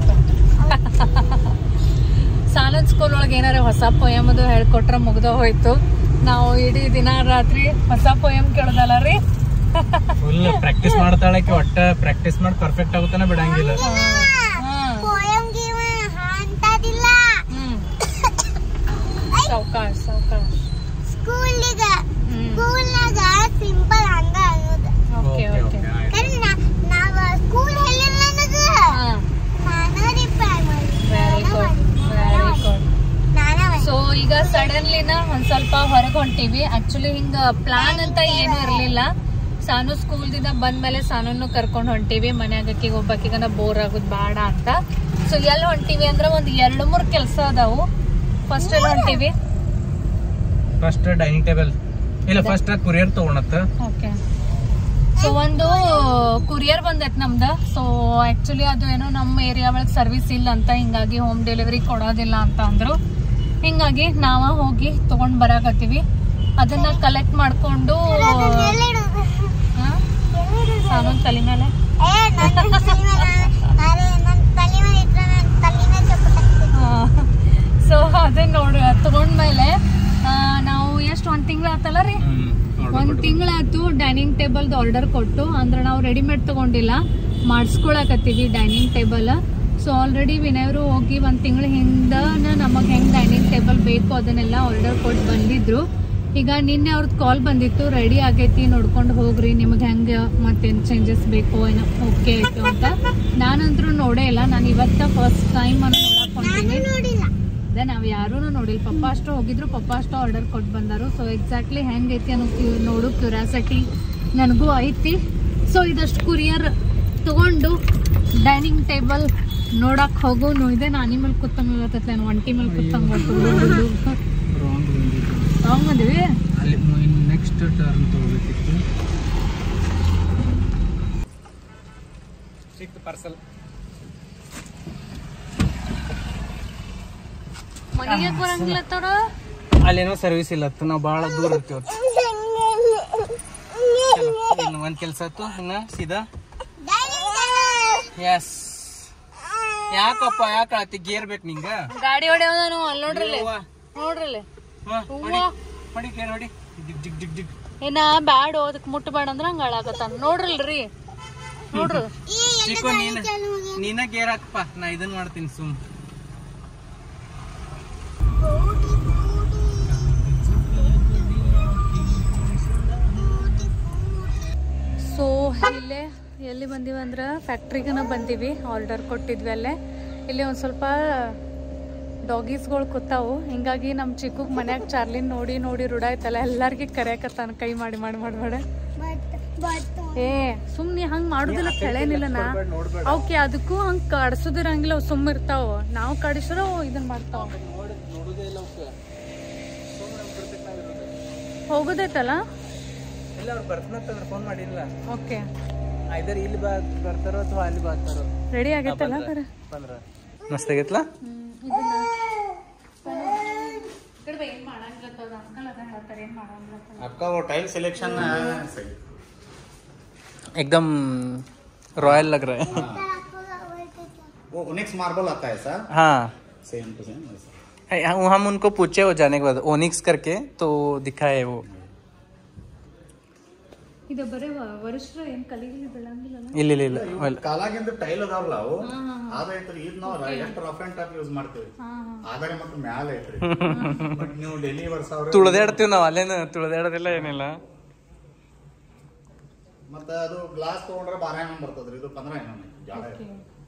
[SPEAKER 2] ಸಾಲನ್ ಸ್ಕೂಲ್ ಒಳಗೆ ಏನಾರ ಹೊಸ ಪೊಯಮ್ ಅದು ಹೇಳ್ಕೊಟ್ರ ಮುಗ್ದ ಹೋಯ್ತು ನಾವು ಇಡೀ ದಿನ ರಾತ್ರಿ ಹೊಸ ಪೊಯಮ್ ಕೇಳೋದಲ್ಲ ರೀ
[SPEAKER 1] ಫುಲ್ ಪ್ರಾಕ್ಟೀಸ್ ಮಾಡ್ತಾಳಕ್ಕೆ ಒಟ್ಟ ಪ್ರಾಕ್ಟೀಸ್ ಮಾಡಿ ಪರ್ಫೆಕ್ಟ್ ಆಗುತ್ತಾನ ಬಿಡಂಗಿಲ್ಲ
[SPEAKER 3] ಪೋಯಂ ಗೀವ ಅಂತದಿಲ್ಲ
[SPEAKER 2] ಹ್ಮ್ ಸಾವ್ಕಾಶ್ ಸಾವ್ಕಾಶ್
[SPEAKER 3] ಸ್ಕೂಲಿಗ
[SPEAKER 2] ಹ್ಮ್
[SPEAKER 3] ಸ್ಕೂಲ್ನಾಗ ಸಿಂಪಲ್ ಹಂಗ ಅನ್ನೋದು
[SPEAKER 2] ಓಕೆ ಓಕೆ
[SPEAKER 3] ಕರೆ ನಾವ ಸ್ಕೂಲ್ ಹೇಳಿಲ್ಲ ನನಗ ನಾನ reply
[SPEAKER 2] very good very good
[SPEAKER 3] ನಾನ
[SPEAKER 2] ಸೊ ಈಗ ಸಡನ್ಲಿನ ಒಂದ್ ಸ್ವಲ್ಪ ಹೊರಗೆ ಹೊಂಟಿವಿ ಆಕ್ಚುಲಿ ಹಿಂಗ ಪ್ಲಾನ್ ಅಂತ ಏನು ಇರ್ಲಿಲ್ಲ ಸಾನು ಸ್ಕೂಲ್ದಿಂದ ಬಂದ್ಮೇಲೆ ಸಾನನ್ನು ಕರ್ಕೊಂಡು ಹೊಂಟಿವಿ ಮನ್ಯಾಗಕ್ಕೆ ಒಬ್ಬಾಕಿಗನ ಬೋರ್ ಆಗುದ್ ಬೇಡ ಅಂತ ಸೊ ಎಲ್ಲಿ ಹೊಂಟಿವಿ ಅಂದ್ರೆ ಒಂದ್ ಎರಡು ಮೂರ್ ಕೆಲಸ ಅದಾವು ಫಸ್ಟ್ ಎಲ್ಲಿ ಹೊಂಟಿವಿ
[SPEAKER 1] ಫಸ್ಟ್ ಡೈನಿಂಗ್ ಟೇಬಲ್ ಇಲ್ಲ ಫಸ್ಟ್ ಕುರಿಯರ್ ತಗೊಳತ್ತ
[SPEAKER 2] ಓಕೆ ಸೊ ಒಂದು ಕುರಿಯರ್ ಬಂದೈತ್ ನಮ್ದು ಸೊ ಆಕ್ಚುಲಿ ಅದು ಏನೋ ನಮ್ಮ ಏರಿಯಾ ಒಳಗೆ ಸರ್ವಿಸ್ ಇಲ್ಲ ಅಂತ ಹಿಂಗಾಗಿ ಹೋಮ್ ಡೆಲಿವರಿ ಕೊಡೋದಿಲ್ಲ ಅಂತ ಅಂದ್ರು ಹಿಂಗಾಗಿ ನಾವ ಹೋಗಿ ತಗೊಂಡ್ ಬರಾಕತ್ತೀವಿ ಅದನ್ನ ಕಲೆಕ್ಟ್ ಮಾಡ್ಕೊಂಡು
[SPEAKER 3] ಎಲ್ಲಿಡುದು
[SPEAKER 2] ಆ, ಸಾಮಾನ್ ತಲೆ ಮೇಲೆ
[SPEAKER 3] ಏ ನನ್ನ ತಲೆ ಮೇಲೆ ಅರೆ ನನ್ನ ತಲೆ ಮೇಲೆ ಇಟ್ರೆ ನನ್ನ ತಲೆ ಮೇಲೆ ಚಪ್ಪಟ
[SPEAKER 2] ಸೊ ಅದನ್ನ ನೋಡು ತಗೊಂಡ್ಮೇಲೆ ಆ, ನಾವು ಎಷ್ಟು ಒಂದ್ ತಿಂಗಳ ಆತಲ್ಲ ರೀ ಒಂದ್ ತಿಂಗಳಾಯ್ತು ಡೈನಿಂಗ್ ಟೇಬಲ್ದು ಆರ್ಡರ್ ಕೊಟ್ಟು ಅಂದ್ರೆ ನಾವು ರೆಡಿಮೇಡ್ ತಗೊಂಡಿಲ್ಲ ಮಾಡಿಸ್ಕೊಳಕತ್ತೀವಿ ಡೈನಿಂಗ್ ಟೇಬಲ್ ಸೊ ಆಲ್ರೆಡಿ ವಿನಯವರು ಹೋಗಿ ಒಂದು ತಿಂಗಳ ಹಿಂದ ನಮಗೆ ಹೆಂಗೆ ಡೈನಿಂಗ್ ಟೇಬಲ್ ಬೇಕು ಅದನ್ನೆಲ್ಲ ಆರ್ಡರ್ ಕೊಟ್ಟು ಬಂದಿದ್ರು ಈಗ ನಿನ್ನೆ ಅವ್ರದ್ದು ಕಾಲ್ ಬಂದಿತ್ತು ರೆಡಿ ಆಗೈತಿ ನೋಡ್ಕೊಂಡು ಹೋಗ್ರಿ ನಿಮಗೆ ಹೆಂಗೆ ಮತ್ತೇನು ಚೇಂಜಸ್ ಬೇಕು ಏನೋ ಓಕೆ ಆಯಿತು ಅಂತ ನಾನಂತರೂ ನೋಡೇ ಇಲ್ಲ ನಾನು ಇವತ್ತ ಫಸ್ಟ್ ಟೈಮ್ ಅನ್ನು ನೋಡಕ್ ಹೊಂಟೀನಿ
[SPEAKER 3] ನೋಡಿಲ್ಲ
[SPEAKER 2] ಅದೇ ನಾವು ಯಾರೂ ನೋಡಿಲ್ಲ ಪಪ್ಪ ಅಷ್ಟು ಹೋಗಿದ್ರು ಪಪ್ಪ ಅಷ್ಟು ಆರ್ಡರ್ ಕೊಟ್ಟು ಬಂದರು ಸೊ ಎಕ್ಸಾಕ್ಟ್ಲಿ ಹೆಂಗೆ ಐತಿ ಅನ್ನೋ ಕ್ಯೂ ನೋಡು ಕ್ಯೂರಿಯಾಸಿಟಿ ನನಗೂ ಐತಿ ಸೊ ಇದಷ್ಟು ಕುರಿಯರ್ ತಗೊಂಡು ಡೈನಿಂಗ್ ಟೇಬಲ್ ನೋಡಕ್ ಹೋಗೋನು ಇದೆ ನಾನು ಮೇಲೆ ಕೂತಂಗ ನಾನು ಒಂಟಿ ಮೇಲೆ ಕೂತಂಗ
[SPEAKER 1] ರಾಂಗ್ ಬಂದಿದ್ದು
[SPEAKER 2] ರಾಂಗ್ ಬಂದಿವಿ
[SPEAKER 1] ಅಲ್ಲಿ ನೆಕ್ಸ್ಟ್ ಟರ್ನ್ ತಗೋಬೇಕಿತ್ತು ಸಿಕ್ತು ಪಾರ್ಸಲ್
[SPEAKER 2] ಮನೆಗೆ ಬರಂಗಿಲ್ಲತ್ತವ್ರ
[SPEAKER 1] ಅಲ್ಲೇನೋ ಸರ್ವಿಸ್ ಇಲ್ಲ ನಾವು ಭಾಳ ದೂರ ಇರ್ತೀವಿ ಇನ್ನು ಒಂದ್ ಕೆಲಸ ಆಯ್ತು ಇನ್ನ ಸೀದಾ ಎಸ್ ಯಾಕಪ್ಪ ಯಾಕ ಅತಿ ಗೇರ್ ಬೇಕು ನಿಂಗ
[SPEAKER 2] ಗಾಡಿ ಹೊಡೆಯೋದ ನಾವು ಅಲ್ಲಿ ನೋಡ್ರಿ
[SPEAKER 1] ಅವ್ವ,
[SPEAKER 2] ನೋಡ್ರಿ
[SPEAKER 1] ಹ, ಹೊಡಿ ಹೊಡಿ ಗೇರ್ ಹೊಡಿ ಜಿಗ್ ಜಿಗ್ ಜಿಗ್ ಜಿಗ್
[SPEAKER 2] ಏನ ಬ್ಯಾಡ್ ಅದಕ್ಕೆ ಮುಟ್ಟಬೇಡ ಅಂದ್ರ ಹಂಗ ಹಾಳಾಗತ್ತಾನ ನೋಡ್ರಲ್ರಿ ನೋಡ್ರಿ
[SPEAKER 1] ಚಿಕ್ಕು ನೀನ ನೀನ ಗೇರ್ ಹಾಕಪ್ಪ ನಾ ಇದನ್ ಮಾಡ್ತೀನಿ ಸುಮ್
[SPEAKER 2] ಸೊ ಇಲ್ಲೇ ಎಲ್ಲಿ ಬಂದೀವಿ ಅಂದ್ರೆ ಫ್ಯಾಕ್ಟ್ರಿಗನ ಬಂದೀವಿ ಆರ್ಡರ್ ಕೊಟ್ಟಿದ್ವಿ ಅಲ್ಲೇ ಇಲ್ಲಿ ಒಂದು ಸ್ವಲ್ಪ ಡಾಗೀಸ್ಗಳು ಕೂತಾವು ಹಿಂಗಾಗಿ ನಮ್ಮ ಚಿಕ್ಕಗ್ ಮನ್ಯಾಗ ಚಾರ್ಲಿನ್ ನೋಡಿ ನೋಡಿ ರೂಢ ಆಯ್ತಲ್ಲ ಎಲ್ಲಾರ್ಗಿ ಕರೆಯಕತ್ತಾನ ಕೈ ಮಾಡಿ ಮಾಡಿ ಮಾಡಿ ಮಾಡಿ ಏ ಸುಮ್ನೆ ಹಂಗ್ ಮಾಡುದಿಲ್ಲ ಕೆಳೇನಿಲ್ಲ ನಾ ಅವಕ್ಕೆ ಅದಕ್ಕೂ ಹಂಗ್ ಕಡ್ಸೋದಿರಂಗಿಲ್ಲ ಅವು ಸುಮ್ಮ ಇರ್ತಾವ ನಾವು ಕಡಿಸ್ರ ಇದನ್ ಮಾಡ್ತಾವ ಹೋಗೋದೈತಲ್ಲ
[SPEAKER 1] ಇಲ್ಲ ಅವ್ರು ಬರ್ತಾನಂತಂದ್ರೆ ಫೋನ್ ಮಾಡಿಲ್ಲ
[SPEAKER 2] ಓಕೆ
[SPEAKER 1] ಐದರ್ ಇಲ್ಲಿ ಬಾ ಬರ್ತಾರೋ ಅಥವಾ ಅಲ್ಲಿ ಬರ್ತಾರೋ
[SPEAKER 2] ರೆಡಿ ಆಗೈತಲ್ಲ ಬರ
[SPEAKER 1] ಬಂದ್ರ ಮಸ್ತ್ ಆಗೈತ್ಲ
[SPEAKER 2] ಇದನ್ನ ಏನ್ ಮಾಡಂಗಿಲ್ಲ ಅಂಕಲ್ ಅದ ಹೇಳ್ತಾರೆ ಏನ್ ಮಾಡಂಗಿಲ್ಲ
[SPEAKER 6] आपका वो टाइल सिलेक्शन है सही
[SPEAKER 1] एकदम रॉयल लग रहा है
[SPEAKER 6] वो ओनिक्स मार्बल आता है सर
[SPEAKER 1] हाँ
[SPEAKER 6] सेम टू सेम
[SPEAKER 1] है, हम हम उनको पूछे हो जाने के बाद ओनिक्स करके तो दिखाए वो
[SPEAKER 2] ಇದು ಬರೇ ವರ್ಷ ಏನ್ ಕಲಿಗಿಲಿ ಬೆಳಂಗಿಲ್ಲಲ್ಲ
[SPEAKER 1] ಇಲ್ಲ ಇಲ್ಲ ಇಲ್ಲ ಅಲ್ಲ.
[SPEAKER 6] ಕಾಲಾಗಿಂದ ಟೈಲ್ ಅದಾವಲ್ಲ ಅವು ಅದೈತ್ರಿ ಇದ್ ನಾವ್ ಎಷ್ಟು ರಫ್ ಅಂಡ್ ಟಫ್ ಯೂಸ್ ಮಾಡ್ತೀವಿ ಆದರೆ ಮತ್ತೆ ಮ್ಯಾಲ ಐತ್ರಿ ಬಟ್ ನೀವು ಡೆಲಿ ವರ್ಷ
[SPEAKER 1] ತುಳ್ದಾಡ್ತೀವಿ ನಾವು ಅಲ್ಲೇನು ತುಳ್ದಾಡೋದಿಲ್ಲ ಏನಿಲ್ಲ
[SPEAKER 6] ಮತ್ತೆ ಅದು ಗ್ಲಾಸ್ ತಗೊಂಡ್ರೆ ಬಾರ ಎಂ ಬರ್ತದ್ರಿ ಇದು ಪಂದ್ರ ಎಂ ಜಾಳ ಐತ್ರಿ.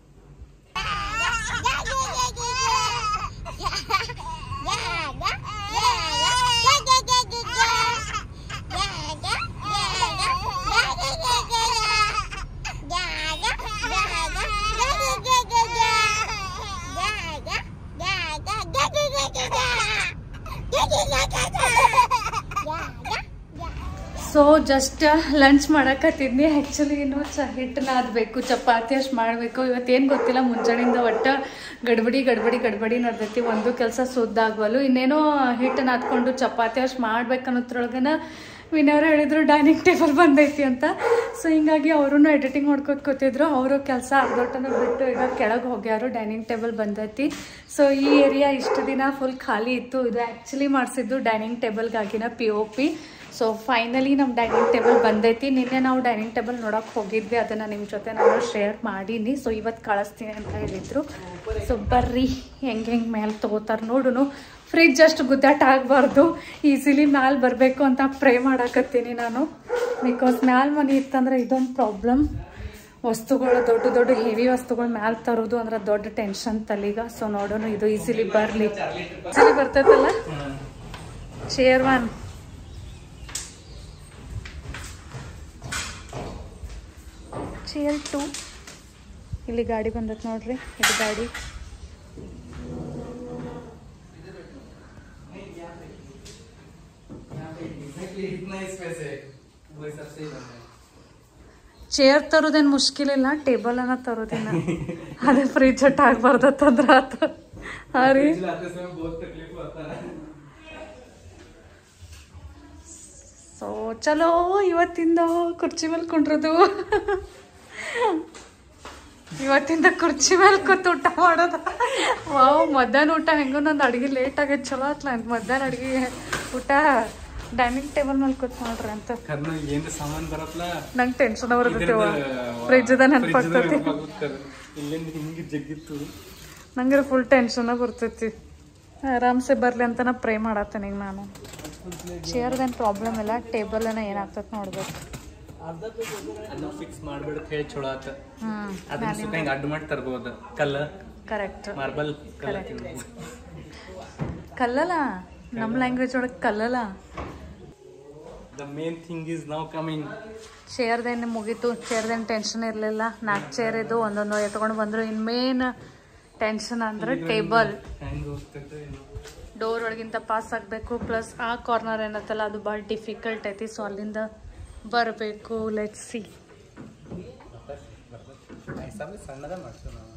[SPEAKER 2] ಸೊ ಜಸ್ಟ್ ಲಂಚ್ ಮಾಡಕತ್ತಿದ್ನಿ ಆ್ಯಕ್ಚುಲಿ ಇನ್ನು ಚ ಹಿಟ್ಟು ನಾದಬೇಕು ಚಪಾತಿ ಅಷ್ಟು ಮಾಡಬೇಕು ಇವತ್ತೇನು ಗೊತ್ತಿಲ್ಲ ಮುಂಜಾನೆಯಿಂದ ಒಟ್ಟು ಗಡ್ಬಡಿ ಗಡ್ಬಡಿ ಗಡ್ಬಡಿ ನಡ್ದೈತಿ ಒಂದು ಕೆಲಸ ಸುದ್ದಾಗ್ವಲ್ಲು ಇನ್ನೇನೋ ಹಿಟ್ಟು ನಾದ್ಕೊಂಡು ಚಪಾತಿ ಅಷ್ಟು ಮಾಡ್ಬೇಕನ್ನೋದ್ರೊಳಗನ ವಿನಯವ್ರು ಹೇಳಿದ್ರು ಡೈನಿಂಗ್ ಟೇಬಲ್ ಬಂದೈತಿ ಅಂತ ಸೊ ಹಿಂಗಾಗಿ ಅವರು ಎಡಿಟಿಂಗ್ ಮಾಡ್ಕೊತ ಕೂತಿದ್ರು ಅವರು ಕೆಲಸ ಅರ್ಧೋಟನ ಬಿಟ್ಟು ಈಗ ಕೆಳಗೆ ಹೋಗ್ಯಾರು ಡೈನಿಂಗ್ ಟೇಬಲ್ ಬಂದೈತಿ ಸೊ ಈ ಏರಿಯಾ ಇಷ್ಟು ದಿನ ಫುಲ್ ಖಾಲಿ ಇತ್ತು ಇದು ಆ್ಯಕ್ಚುಲಿ ಮಾಡಿಸಿದ್ದು ಡೈನಿಂಗ್ ಟೇಬಲ್ಗಾಗಿನ P O P so finally ನಮ್ಮ ಡೈನಿಂಗ್ ಟೇಬಲ್ ಬಂದೈತಿ ನಿನ್ನೆ ನಾವು ಡೈನಿಂಗ್ ಟೇಬಲ್ ನೋಡೋಕೆ ಹೋಗಿದ್ವಿ ಅದನ್ನು ನಿಮ್ಮ ಜೊತೆ ನಾನು ಶೇರ್ ಮಾಡೀನಿ ಸೊ ಇವತ್ತು ಕಳಿಸ್ತೀನಿ ಅಂತ ಹೇಳಿದರು ಸೊ ಬರ್ರಿ ಹೆಂಗೆ ಹೆಂಗೆ ಮೇಲೆ ತೊಗೋತಾರೆ ನೋಡುನು ಫ್ರಿಜ್ ಅಷ್ಟು ಗುದ್ದಾಟ ಆಗಬಾರ್ದು ಈಸಿಲಿ ಮ್ಯಾಲೆ ಬರಬೇಕು ಅಂತ ಪ್ರೇ ಮಾಡಾಕತ್ತೀನಿ ನಾನು ಬಿಕಾಸ್ ಮ್ಯಾಲೆ ಮನೆ ಇತ್ತಂದ್ರೆ ಇದೊಂದು ಪ್ರಾಬ್ಲಮ್ ವಸ್ತುಗಳು ದೊಡ್ಡ ದೊಡ್ಡ ಹೆವಿ ವಸ್ತುಗಳು ಮ್ಯಾಲೆ ತರೋದು ಅಂದ್ರೆ ದೊಡ್ಡ ಟೆನ್ಷನ್ ತಲೀಗ ಸೊ ನೋಡೋಣ ಇದು ಈಸಿಲಿ ಬರಲಿ ಈಸಿಲಿ ಬರ್ತೈತಲ್ಲ ಚೇರ್ ಒನ್ ಚೇರ್ ಟು ಇಲ್ಲಿ ಗಾಡಿ ಬಂದತ್ ನೋಡ್ರಿ ಇದು ಗಾಡಿ ಚೇರ್ ತರೋದೇನು ಮುಷ್ಕಿಲಿಲ್ಲ ಟೇಬಲ್ ಅನ್ನ ತರೋದಿನ ಅದೇ ಫ್ರಿಜ್ ಅಟ್ ಆಗ್ಬಾರ್ದತ್ತಂದ್ರ ಆತ ಹಾ ರೀ ಸೊ ಚಲೋ ಇವತ್ತಿಂದ ಕುರ್ಚಿ ಮೇಲೆ ಕುಂಡ್ರದು ಇವತ್ತಿಂದ ಕುರ್ಚಿ ಮೇಲೆ ಕೂತು ಊಟ ಮಾಡೋದು ವಾವ್ ಮಧ್ಯಾಹ್ನ ಊಟ ಹೆಂಗೋ ನಂದು ಅಡುಗೆ ಲೇಟ್ ಆಗೈತೆ ಚಲೋ ಆತ್ಲ ಅಂತ ಮಧ್ಯಾಹ್ನ ಅಡುಗೆ ಊಟ ಡೈನಿಂಗ್ ಟೇಬಲ್ ಮೇಲೆ ಕೂತ್ ಮಾಡ್ರಿ ಅಂತ
[SPEAKER 4] ಕರ್ನ ಏನ್ ಸಾಮಾನ್ ಬರತ್ಲ
[SPEAKER 2] ನಂಗೆ ಟೆನ್ಷನ್ ಬರ್ತೈತಿ ಫ್ರಿಜ್ದ ನೆನಪಾಗ್ತೈತಿ
[SPEAKER 4] ಇಲ್ಲಿಂದ ಹಿಂಗೆ ಜಗ್ಗಿತ್ತು
[SPEAKER 2] ನಂಗೆ ಫುಲ್ ಟೆನ್ಷನ್ ಬರ್ತೈತಿ ಆರಾಮ್ಸೆ ಬರ್ಲಿ ಅಂತ ನಾ ಪ್ರೇ ಮಾಡತ್ತೇನೆ ಈಗ ನಾನು ಚೇರ್ದೇನು ಪ್ರಾಬ್ಲಮ್ ಇಲ್ಲ ಟೇಬಲ್ ಏನಾಗ್ತೈತೆ ನೋಡ್ಬೇಕು
[SPEAKER 4] ಅದನ್ನ ಫಿಕ್ಸ್ ಮಾಡ್ಬಿಡ ಹೇಳಿ ಚಲೋ ಆತ
[SPEAKER 2] ಹ್ಮ್
[SPEAKER 4] ಅದನ್ನ ಸುತ್ತ ಹಿಂಗೆ ಅಡ್ಡು ಮಾಡಿ ತರ್ಬೋದು ಕಲ್ಲ
[SPEAKER 2] ಕರೆಕ್ಟ್
[SPEAKER 4] ಮಾರ್ಬಲ್ ಕಲ್ಲ
[SPEAKER 2] Correct. ಕಲ್ಲಲ್ಲ ನಮ್ಮ ಲ್ಯಾಂಗ್ವೇಜ್ ಒಳಗೆ ಕಲ್ಲಲ್ಲ
[SPEAKER 4] ದ ಮೇನ್ ಥಿಂಗ್ ಈಸ್ ನಾವ್ ಕಮಿಂಗ್
[SPEAKER 2] ಚೇರ್ದೇನು ಮುಗೀತು ಚೇರ್ದೇನು ಟೆನ್ಷನ್ ಇರಲಿಲ್ಲ ನಾಲ್ಕು ಚೇರ್ ಇದು ಒಂದೊಂದು ಎತ್ಕೊಂಡು ಬಂದರು ಇನ್ನು ಮೇನ್ ಟೆನ್ಷನ್ ಅಂದ್ರೆ ಟೇಬಲ್
[SPEAKER 4] ಹೆಂಗ್ ಹೋಗ್ತೈತೆ ಏನೋ
[SPEAKER 2] ಡೋರ್ ಒಳಗಿಂತ ಪಾಸ್ ಆಗಬೇಕು ಪ್ಲಸ್ ಆ ಕಾರ್ನರ್ ಏನತ್ತಲ್ಲ ಅದು ಭಾಳ ಡಿಫಿಕಲ್ಟ್ ಐತಿ ಸೊ ಅಲ್ಲಿಂದ ಬರಬೇಕು ಲೆಟ್ ಸಿ
[SPEAKER 4] ಸಣ್ಣದ ಮಾಡ್ತೀವಿ ನಾವು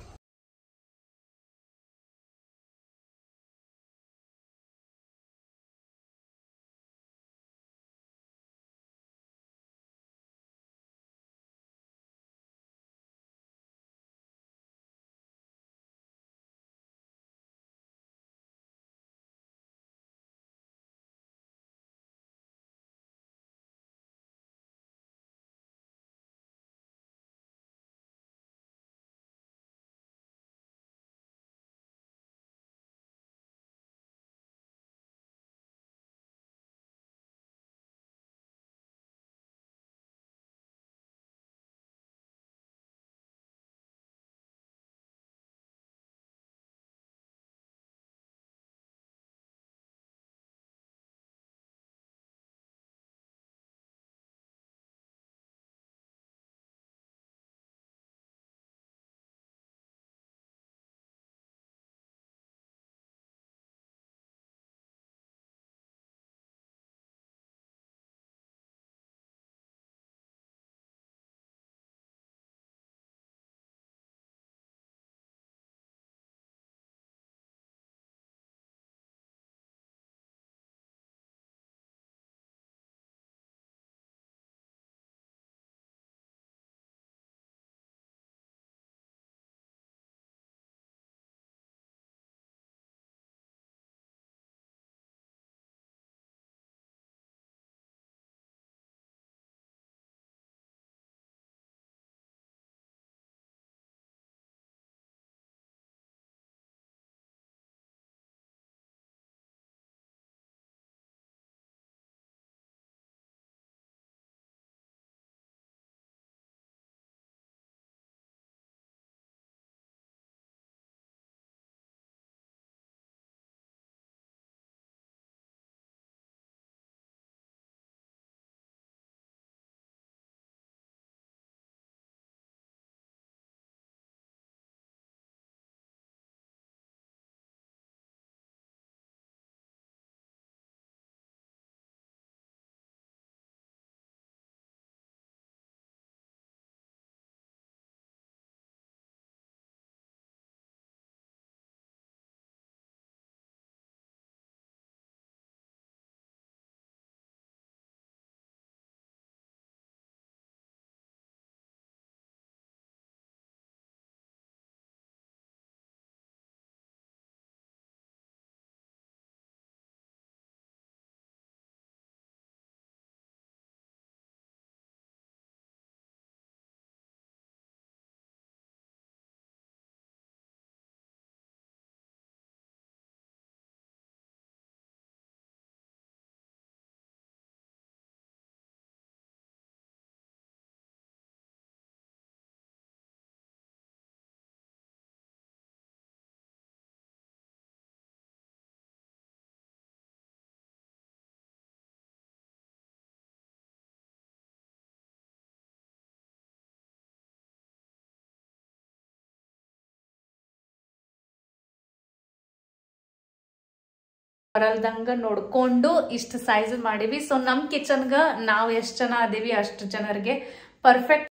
[SPEAKER 2] ಬರಲ್ದಂಗ ನೋಡ್ಕೊಂಡು ಇಷ್ಟು ಸೈಜ್ ಮಾಡಿವಿ ಸೊ ನಮ್ ಕಿಚನ್ಗ ನಾವ್ ಎಷ್ಟ್ ಜನ ಅದೀವಿ ಅಷ್ಟು ಜನರಿಗೆ ಪರ್ಫೆಕ್ಟ್